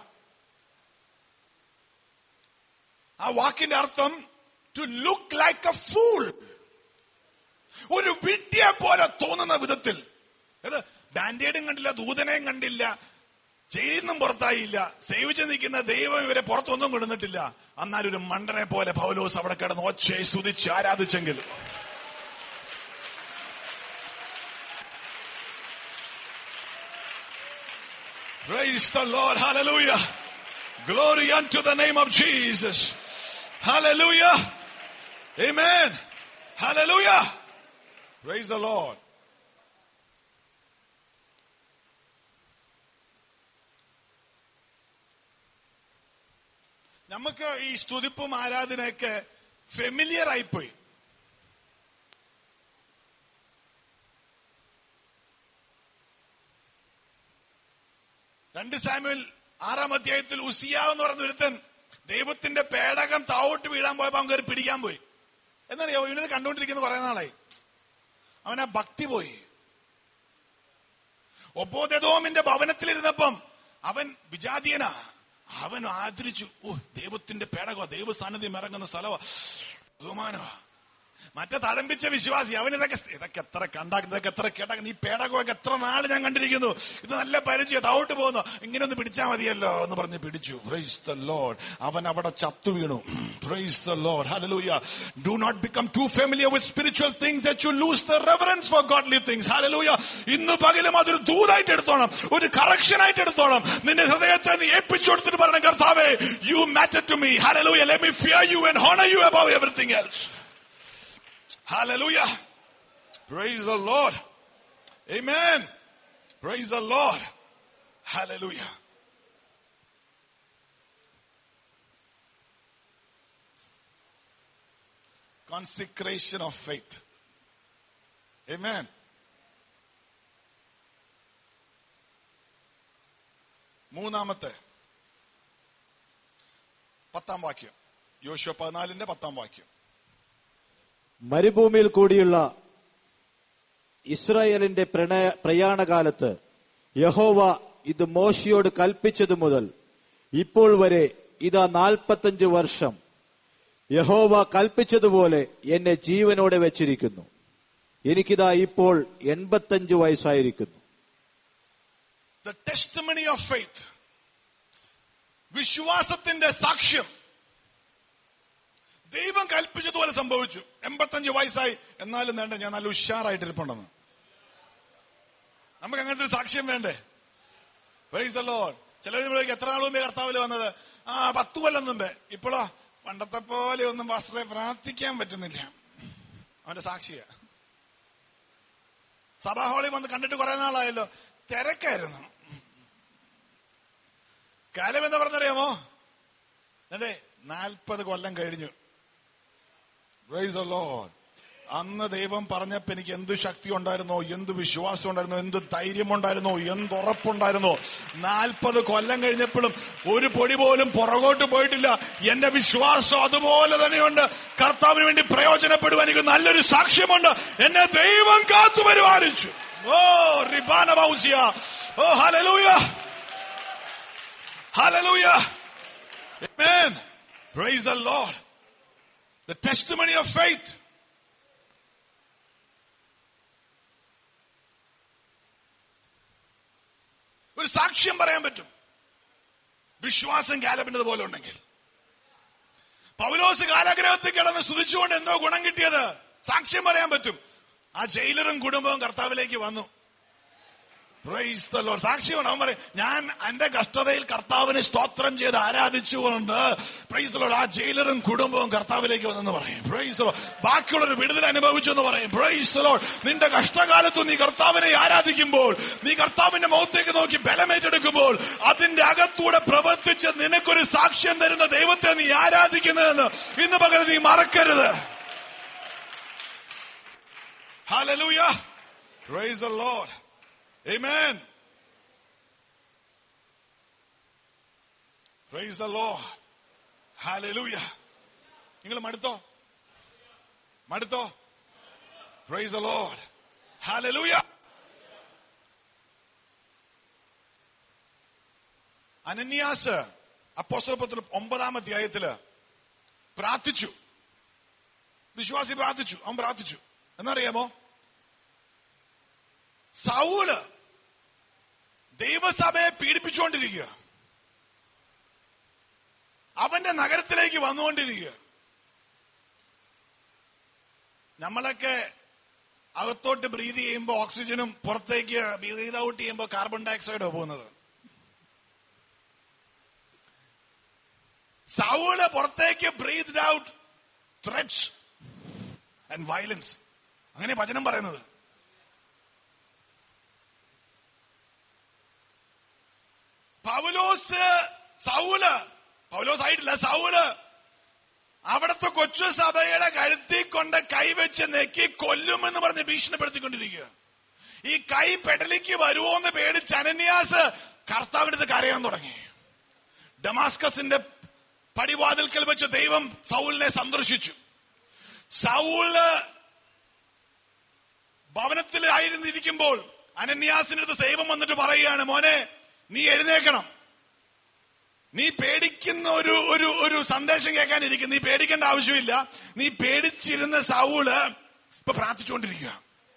ആ വാക്കിന്റെ അർത്ഥം to look like a fool ഒരു വിഡ്ഢിയെ പോലെ തോന്നുന്ന വിധത്തിൽ അത് ബാൻഡേഡും കണ്ടില്ല ദൂതനെയും കണ്ടില്ല ചെയ്യുന്നും പുറത്തായില്ല സേവിച്ച് നിൽക്കുന്ന ദൈവം ഇവരെ പുറത്തൊന്നും കൊണ്ടുവന്നിട്ടില്ല എന്നാൽ ഒരു മണ്ടനെ പോലെ പൗലോസ് അവിടെ കിടന്ന് ഒച്ചയെ സ്തുതിച്ച് ആരാധിച്ചെങ്കിൽ Praise the Lord. Hallelujah. Glory unto the name of Jesus. Hallelujah. Amen. Hallelujah. Praise the Lord. നമുക്ക് ഈ സ്തുതിപ്പും ആരാധനയൊക്കെ ഫെമിലിയർ ആയിപ്പോയി രണ്ട് സാമ്യൽ ആറാം അധ്യായത്തിൽ ഉസിയ എന്ന് പറഞ്ഞ ഒരുത്തൻ ദൈവത്തിന്റെ പേടകം താവോട്ട് വീഴാൻ പോയപ്പോ അവൻ കയറി പിടിക്കാൻ പോയി എന്നറിയോ ഇവനത് കണ്ടുകൊണ്ടിരിക്കുന്ന കുറെ നാളായി അവനാ ഭക്തി പോയി ഒപ്പോദോമിന്റെ ഭവനത്തിലിരുന്നപ്പം അവൻ വിജാതീയനാ അവൻ ആദരിച്ചു ഓ ദൈവത്തിന്റെ പേടകോ ദൈവ സാന്നിധ്യം ഇറങ്ങുന്ന സ്ഥലമാ ബഹുമാനമാ മറ്റേ തടമ്പിച്ച വിശ്വാസി അവൻ ഇതൊക്കെ ഇതൊക്കെ എത്ര കണ്ടാക്കും ഇതൊക്കെ എത്ര കേട്ടാക്കും ഈ പേടകമൊക്കെ എത്ര നാള് ഞാൻ കണ്ടിരിക്കുന്നു ഇത് നല്ല പരിചയം താവോട്ട് പോകുന്നു ഇങ്ങനെ ഒന്ന് പിടിച്ചാൽ മതിയല്ലോ എന്ന് പറഞ്ഞ് പിടിച്ചു പ്രൈസ് ദ ലോഡ് അവൻ അവിടെ ചത്തു വീണു praise the Lord hallelujah do not become too familiar with spiritual things that you lose the reverence for godly things hallelujah ഇന്ന് പകലും അതൊരു ദൂതായിട്ട് എടുത്തോണം ഒരു കറക്ഷൻ ആയിട്ട് എടുത്തോണം നിന്റെ ഹൃദയത്തെ നീ ഏൽപ്പിച്ചു കൊടുത്തിട്ട് പറഞ്ഞ കർത്താവേ you matter to me hallelujah let me fear you and honour you above everything else Hallelujah. Praise the Lord. Amen. Praise the Lord. Hallelujah. Consecration of faith. Amen. മൂന്നാമത്തെ പത്താം വാക്യം യോശുവ പതിനാലിന്റെ പത്താം വാക്യം മരുഭൂമിയിൽ കൂടിയുള്ള ഇസ്രായേലിന്റെ പ്രണയ പ്രയാണകാലത്ത് യഹോവ ഇത് മോശയോട് കൽപ്പിച്ചതു മുതൽ ഇപ്പോൾ വരെ ഇതാ നാൽപ്പത്തഞ്ച് വർഷം യഹോവ കൽപ്പിച്ചതുപോലെ എന്നെ ജീവനോടെ വെച്ചിരിക്കുന്നു എനിക്കിതാ ഇപ്പോൾ എൺപത്തഞ്ച് വയസ്സായിരിക്കുന്നു the testimony of faith വിശ്വാസത്തിന്റെ സാക്ഷ്യം ദൈവം കൽപ്പിച്ചതുപോലെ സംഭവിച്ചു എൺപത്തഞ്ച് വയസ്സായി എന്നാലും വേണ്ട ഞാൻ നല്ല ഉഷാറായിട്ട് ഇരിപ്പുണ്ടെന്ന് നമുക്ക് അങ്ങനത്തെ ഒരു സാക്ഷ്യം വേണ്ടേ പ്രൈസ് ലോഡ് ചിലർ നമ്മളേക്ക് എത്ര നാൾ മുമ്പേ കർത്താവിൽ വന്നത് ആ പത്തു കൊല്ലം മുമ്പേ ഇപ്പോഴോ പണ്ടത്തെ പോലെ ഒന്നും വസ്ത്രയെ പ്രാർത്ഥിക്കാൻ പറ്റുന്നില്ല അവന്റെ സാക്ഷിയാ സഭാഹോളി വന്ന് കണ്ടിട്ട് കുറെ നാളായല്ലോ തിരക്കായിരുന്നു കാലം എന്താ പറഞ്ഞറിയാമോ അല്ലേ നാൽപ്പത് കൊല്ലം കഴിഞ്ഞു Praise the Lord. അന്ന് ദൈവം പറഞ്ഞപ്പോ എനിക്ക് എന്ത് ശക്തി ഉണ്ടായിരുന്നോ എന്ത് വിശ്വാസം ഉണ്ടായിരുന്നോ എന്ത് ധൈര്യം ഉണ്ടായിരുന്നോ എന്ത് ഉറപ്പുണ്ടായിരുന്നോ നാൽപ്പത് കൊല്ലം കഴിഞ്ഞപ്പോഴും ഒരു പൊടി പോലും പുറകോട്ട് പോയിട്ടില്ല എന്റെ വിശ്വാസം അതുപോലെ തന്നെയുണ്ട് കർത്താവിന് വേണ്ടി പ്രയോജനപ്പെടുവാൻ എനിക്ക് നല്ലൊരു സാക്ഷ്യമുണ്ട് എന്നെ ദൈവം കാത്തു പരിപാലിച്ചു ഓ റിബാന ബൗസിയ ഓ ഹലലൂയ ഹലലൂയ Amen. Praise the Lord. The testimony of faith. ഒരു സാക്ഷ്യം പറയാൻ പറ്റും വിശ്വാസം കാലപ്പിന്റെ പോലെ ഉണ്ടെങ്കിൽ പൗലോസ് കാലാഗ്രഹത്തിൽ കിടന്ന് സ്തുതിച്ചുകൊണ്ട് എന്തോ ഗുണം കിട്ടിയത് സാക്ഷ്യം പറയാൻ പറ്റും ആ ജയിലറും കുടുംബവും കർത്താവിലേക്ക് വന്നു Praise the Lord. സാക്ഷിയാണ് അവൻ പറയും ഞാൻ എന്റെ കഷ്ടതയിൽ കർത്താവിനെ സ്തോത്രം ചെയ്ത് ആരാധിച്ചുകൊണ്ട് പ്രൈസ് ലോഡ് ആ ജയിലറും കുടുംബവും കർത്താവിലേക്ക് വന്നെന്ന് പറയും പ്രൈസ് ലോഡ് ബാക്കിയുള്ളൊരു വിടുതൽ അനുഭവിച്ചു എന്ന് പറയും പ്രൈസ് ലോഡ് നിന്റെ കഷ്ടകാലത്ത് നീ കർത്താവിനെ ആരാധിക്കുമ്പോൾ നീ കർത്താവിന്റെ മുഖത്തേക്ക് നോക്കി ബലമേറ്റെടുക്കുമ്പോൾ അതിന്റെ അകത്തൂടെ പ്രവർത്തിച്ച് നിനക്കൊരു സാക്ഷ്യം തരുന്ന ദൈവത്തെ നീ ആരാധിക്കുന്നതെന്ന് ഇന്ന് പകരം നീ മറക്കരുത് Hallelujah. Praise the Lord. Amen. Praise the Lord. Hallelujah. നിങ്ങൾ മടുത്തോ മടുത്തോ പ്രൈസ് the Lord. Hallelujah. അനന്യാസ് അപ്പോസ്തലപത്ര ഒമ്പതാം അധ്യായത്തില് പ്രാർത്ഥിച്ചു വിശ്വാസി പ്രാർത്ഥിച്ചു അവൻ പ്രാർത്ഥിച്ചു എന്നറിയാമോ സൗള് ദൈവസഭയെ പീഡിപ്പിച്ചുകൊണ്ടിരിക്കുക അവന്റെ നഗരത്തിലേക്ക് വന്നുകൊണ്ടിരിക്കുക നമ്മളൊക്കെ അകത്തോട്ട് ബ്രീത് ചെയ്യുമ്പോൾ ഓക്സിജനും പുറത്തേക്ക് ബ്രീത് ഔട്ട് ചെയ്യുമ്പോൾ കാർബൺ ഡയോക്സൈഡോ പോകുന്നത് സൗള് പുറത്തേക്ക് breathe out threats and violence അങ്ങനെ വചനം പറയുന്നത് പൗലോസ് സൗല് പൗലോസ് ആയിട്ടില്ല സൗല് അവിടുത്തെ കൊച്ചു സഭയുടെ കഴുത്തി കൊണ്ട് കൈവച്ച് നെക്കി കൊല്ലുമെന്ന് പറഞ്ഞ് ഭീഷണിപ്പെടുത്തിക്കൊണ്ടിരിക്കുക ഈ കൈ പെടലിക്ക് വരുമോ എന്ന് പേടിച്ച് അനന്യാസ് കർത്താവിനടുത്ത് കരയാൻ തുടങ്ങി ഡമാസ്കസിന്റെ പടിവാതിൽക്കൽ വെച്ച് ദൈവം സൗലിനെ സന്ദർശിച്ചു സൗല് ഭവനത്തിലായിരുന്നിരിക്കുമ്പോൾ അനന്യാസിനടുത്ത് ദൈവം വന്നിട്ട് പറയുകയാണ് മോനെ നീ എഴുന്നേക്കണം നീ പേടിക്കുന്ന ഒരു ഒരു ഒരു സന്ദേശം കേൾക്കാനിരിക്കും നീ പേടിക്കേണ്ട ആവശ്യമില്ല നീ പേടിച്ചിരുന്ന സൗള് ഇപ്പൊ പ്രാർത്ഥിച്ചുകൊണ്ടിരിക്കുക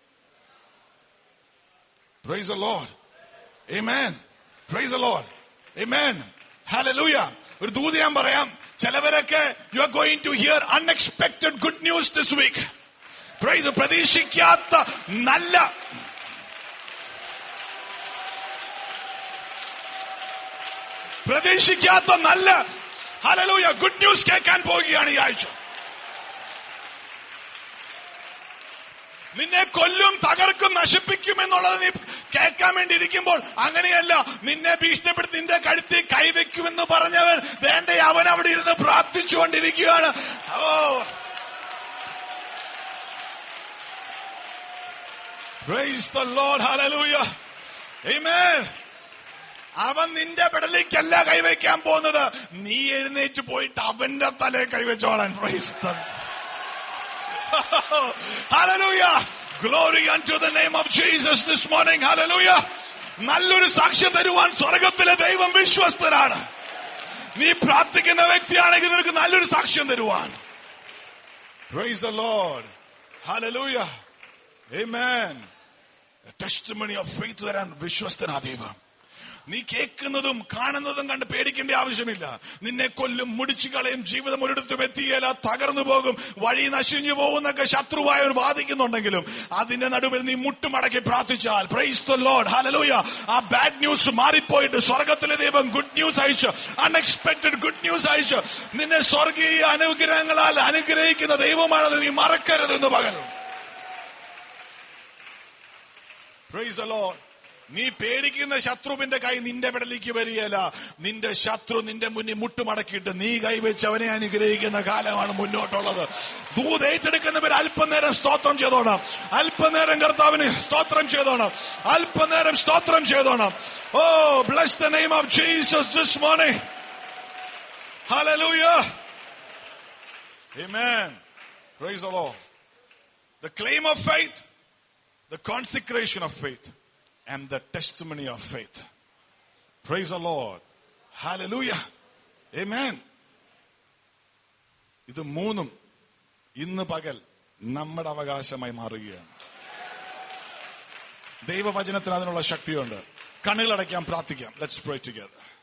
Praise the Lord. Amen. Praise the Lord. Amen. Hallelujah. ഒരു ദൂത് ഞാൻ പറയാം ചിലവരൊക്കെ you are going to hear unexpected good news this week praise പ്രതീക്ഷിക്കാത്ത നല്ല പ്രതീക്ഷിക്കാത്ത നല്ല ഹലലൂയ ഗുഡ് ന്യൂസ് കേൾക്കാൻ പോവുകയാണ് ഈ ആഴ്ച നിന്നെ കൊല്ലും തകർക്കും നശിപ്പിക്കും എന്നുള്ളത് നീ കേൾക്കാൻ വേണ്ടി ഇരിക്കുമ്പോൾ അങ്ങനെയല്ല നിന്നെ ഭീഷണിപ്പെടുത്തി നിന്റെ കഴുത്തിൽ കൈവയ്ക്കുമെന്ന് പറഞ്ഞവൻ വേണ്ട അവൻ അവിടെ ഇരുന്ന് പ്രാർത്ഥിച്ചുകൊണ്ടിരിക്കുകയാണ് ഓ Praise the Lord. Hallelujah. Amen. അവൻ നിന്റെ പെടലിക്കല്ല കൈവയ്ക്കാൻ പോകുന്നത് നീ എഴുന്നേറ്റ് പോയിട്ട് അവന്റെ തലേ കൈവച്ചോളാൻ Praise the Hallelujah. Glory unto the name of Jesus this morning. Hallelujah. നല്ലൊരു സാക്ഷ്യം തരുവാൻ സ്വർഗത്തിലെ ദൈവം വിശ്വസ്തനാണ് നീ പ്രാർത്ഥിക്കുന്ന വ്യക്തിയാണെങ്കിൽ നിനക്ക് നല്ലൊരു സാക്ഷ്യം തരുവാൻ Praise the Lord. Hallelujah. Amen. A testimony of faith തരാൻ വിശ്വസ്തനാ ദൈവം നീ കേൾക്കുന്നതും കാണുന്നതും കണ്ട് പേടിക്കേണ്ട ആവശ്യമില്ല നിന്നെ കൊല്ലും മുടിച്ചു കളയും ജീവിതം ഒരിടത്തും എത്തിയല്ല തകർന്നു പോകും വഴി നശിഞ്ഞു പോകുന്നൊക്കെ ശത്രുവായവർ വാദിക്കുന്നുണ്ടെങ്കിലും അതിന്റെ നടുവിൽ നീ മുട്ടുമടക്കി പ്രാർത്ഥിച്ചാൽ പ്രൈസ് ദ ലോഡ് ഹലലൂയ ആ ബാഡ് ന്യൂസ് മാറിപ്പോയിട്ട് സ്വർഗത്തിലെ ദൈവം ഗുഡ് ന്യൂസ് അയച്ചു അൺഎക്സ്പെക്ടഡ് ഗുഡ് ന്യൂസ് അയച്ചു നിന്നെ സ്വർഗീയ അനുഗ്രഹങ്ങളാൽ അനുഗ്രഹിക്കുന്ന ദൈവമാണത് നീ മറക്കരുത് എന്ന് പകലും പ്രൈസ് ദ ലോഡ് നീ പേടിക്കുന്ന ശത്രുവിന്റെ കൈ നിന്റെ വിടലേക്ക് വരികയല്ല നിന്റെ ശത്രു നിന്റെ മുന്നിൽ മുട്ടുമടക്കിയിട്ട് നീ കൈവച്ച് അവനെ അനുഗ്രഹിക്കുന്ന കാലമാണ് മുന്നോട്ടുള്ളത് ദൂത് ഏറ്റെടുക്കുന്നവർ അല്പനേരം സ്തോത്രം ചെയ്തോണം അല്പനേരം കർത്താവിന് സ്തോത്രം ചെയ്തോണം അല്പനേരം സ്തോത്രം ചെയ്തോണം O bless the name of Jesus this morning Hallelujah. Amen. Praise the Lord. The claim of faith, the consecration of faith. and the testimony of faith. Praise the Lord. Hallelujah. Amen. ഇത് മൂന്നും ഇന്ന് പകൽ നമ്മുടെ അവകാശമായി മാറുകയാണ് ദൈവവചനത്തിന് അതിനുള്ള ശക്തിയുണ്ട് കണ്ണുകളടയ്ക്കാം പ്രാർത്ഥിക്കാം ലെറ്റ്സ് പ്രേ ടുഗദർ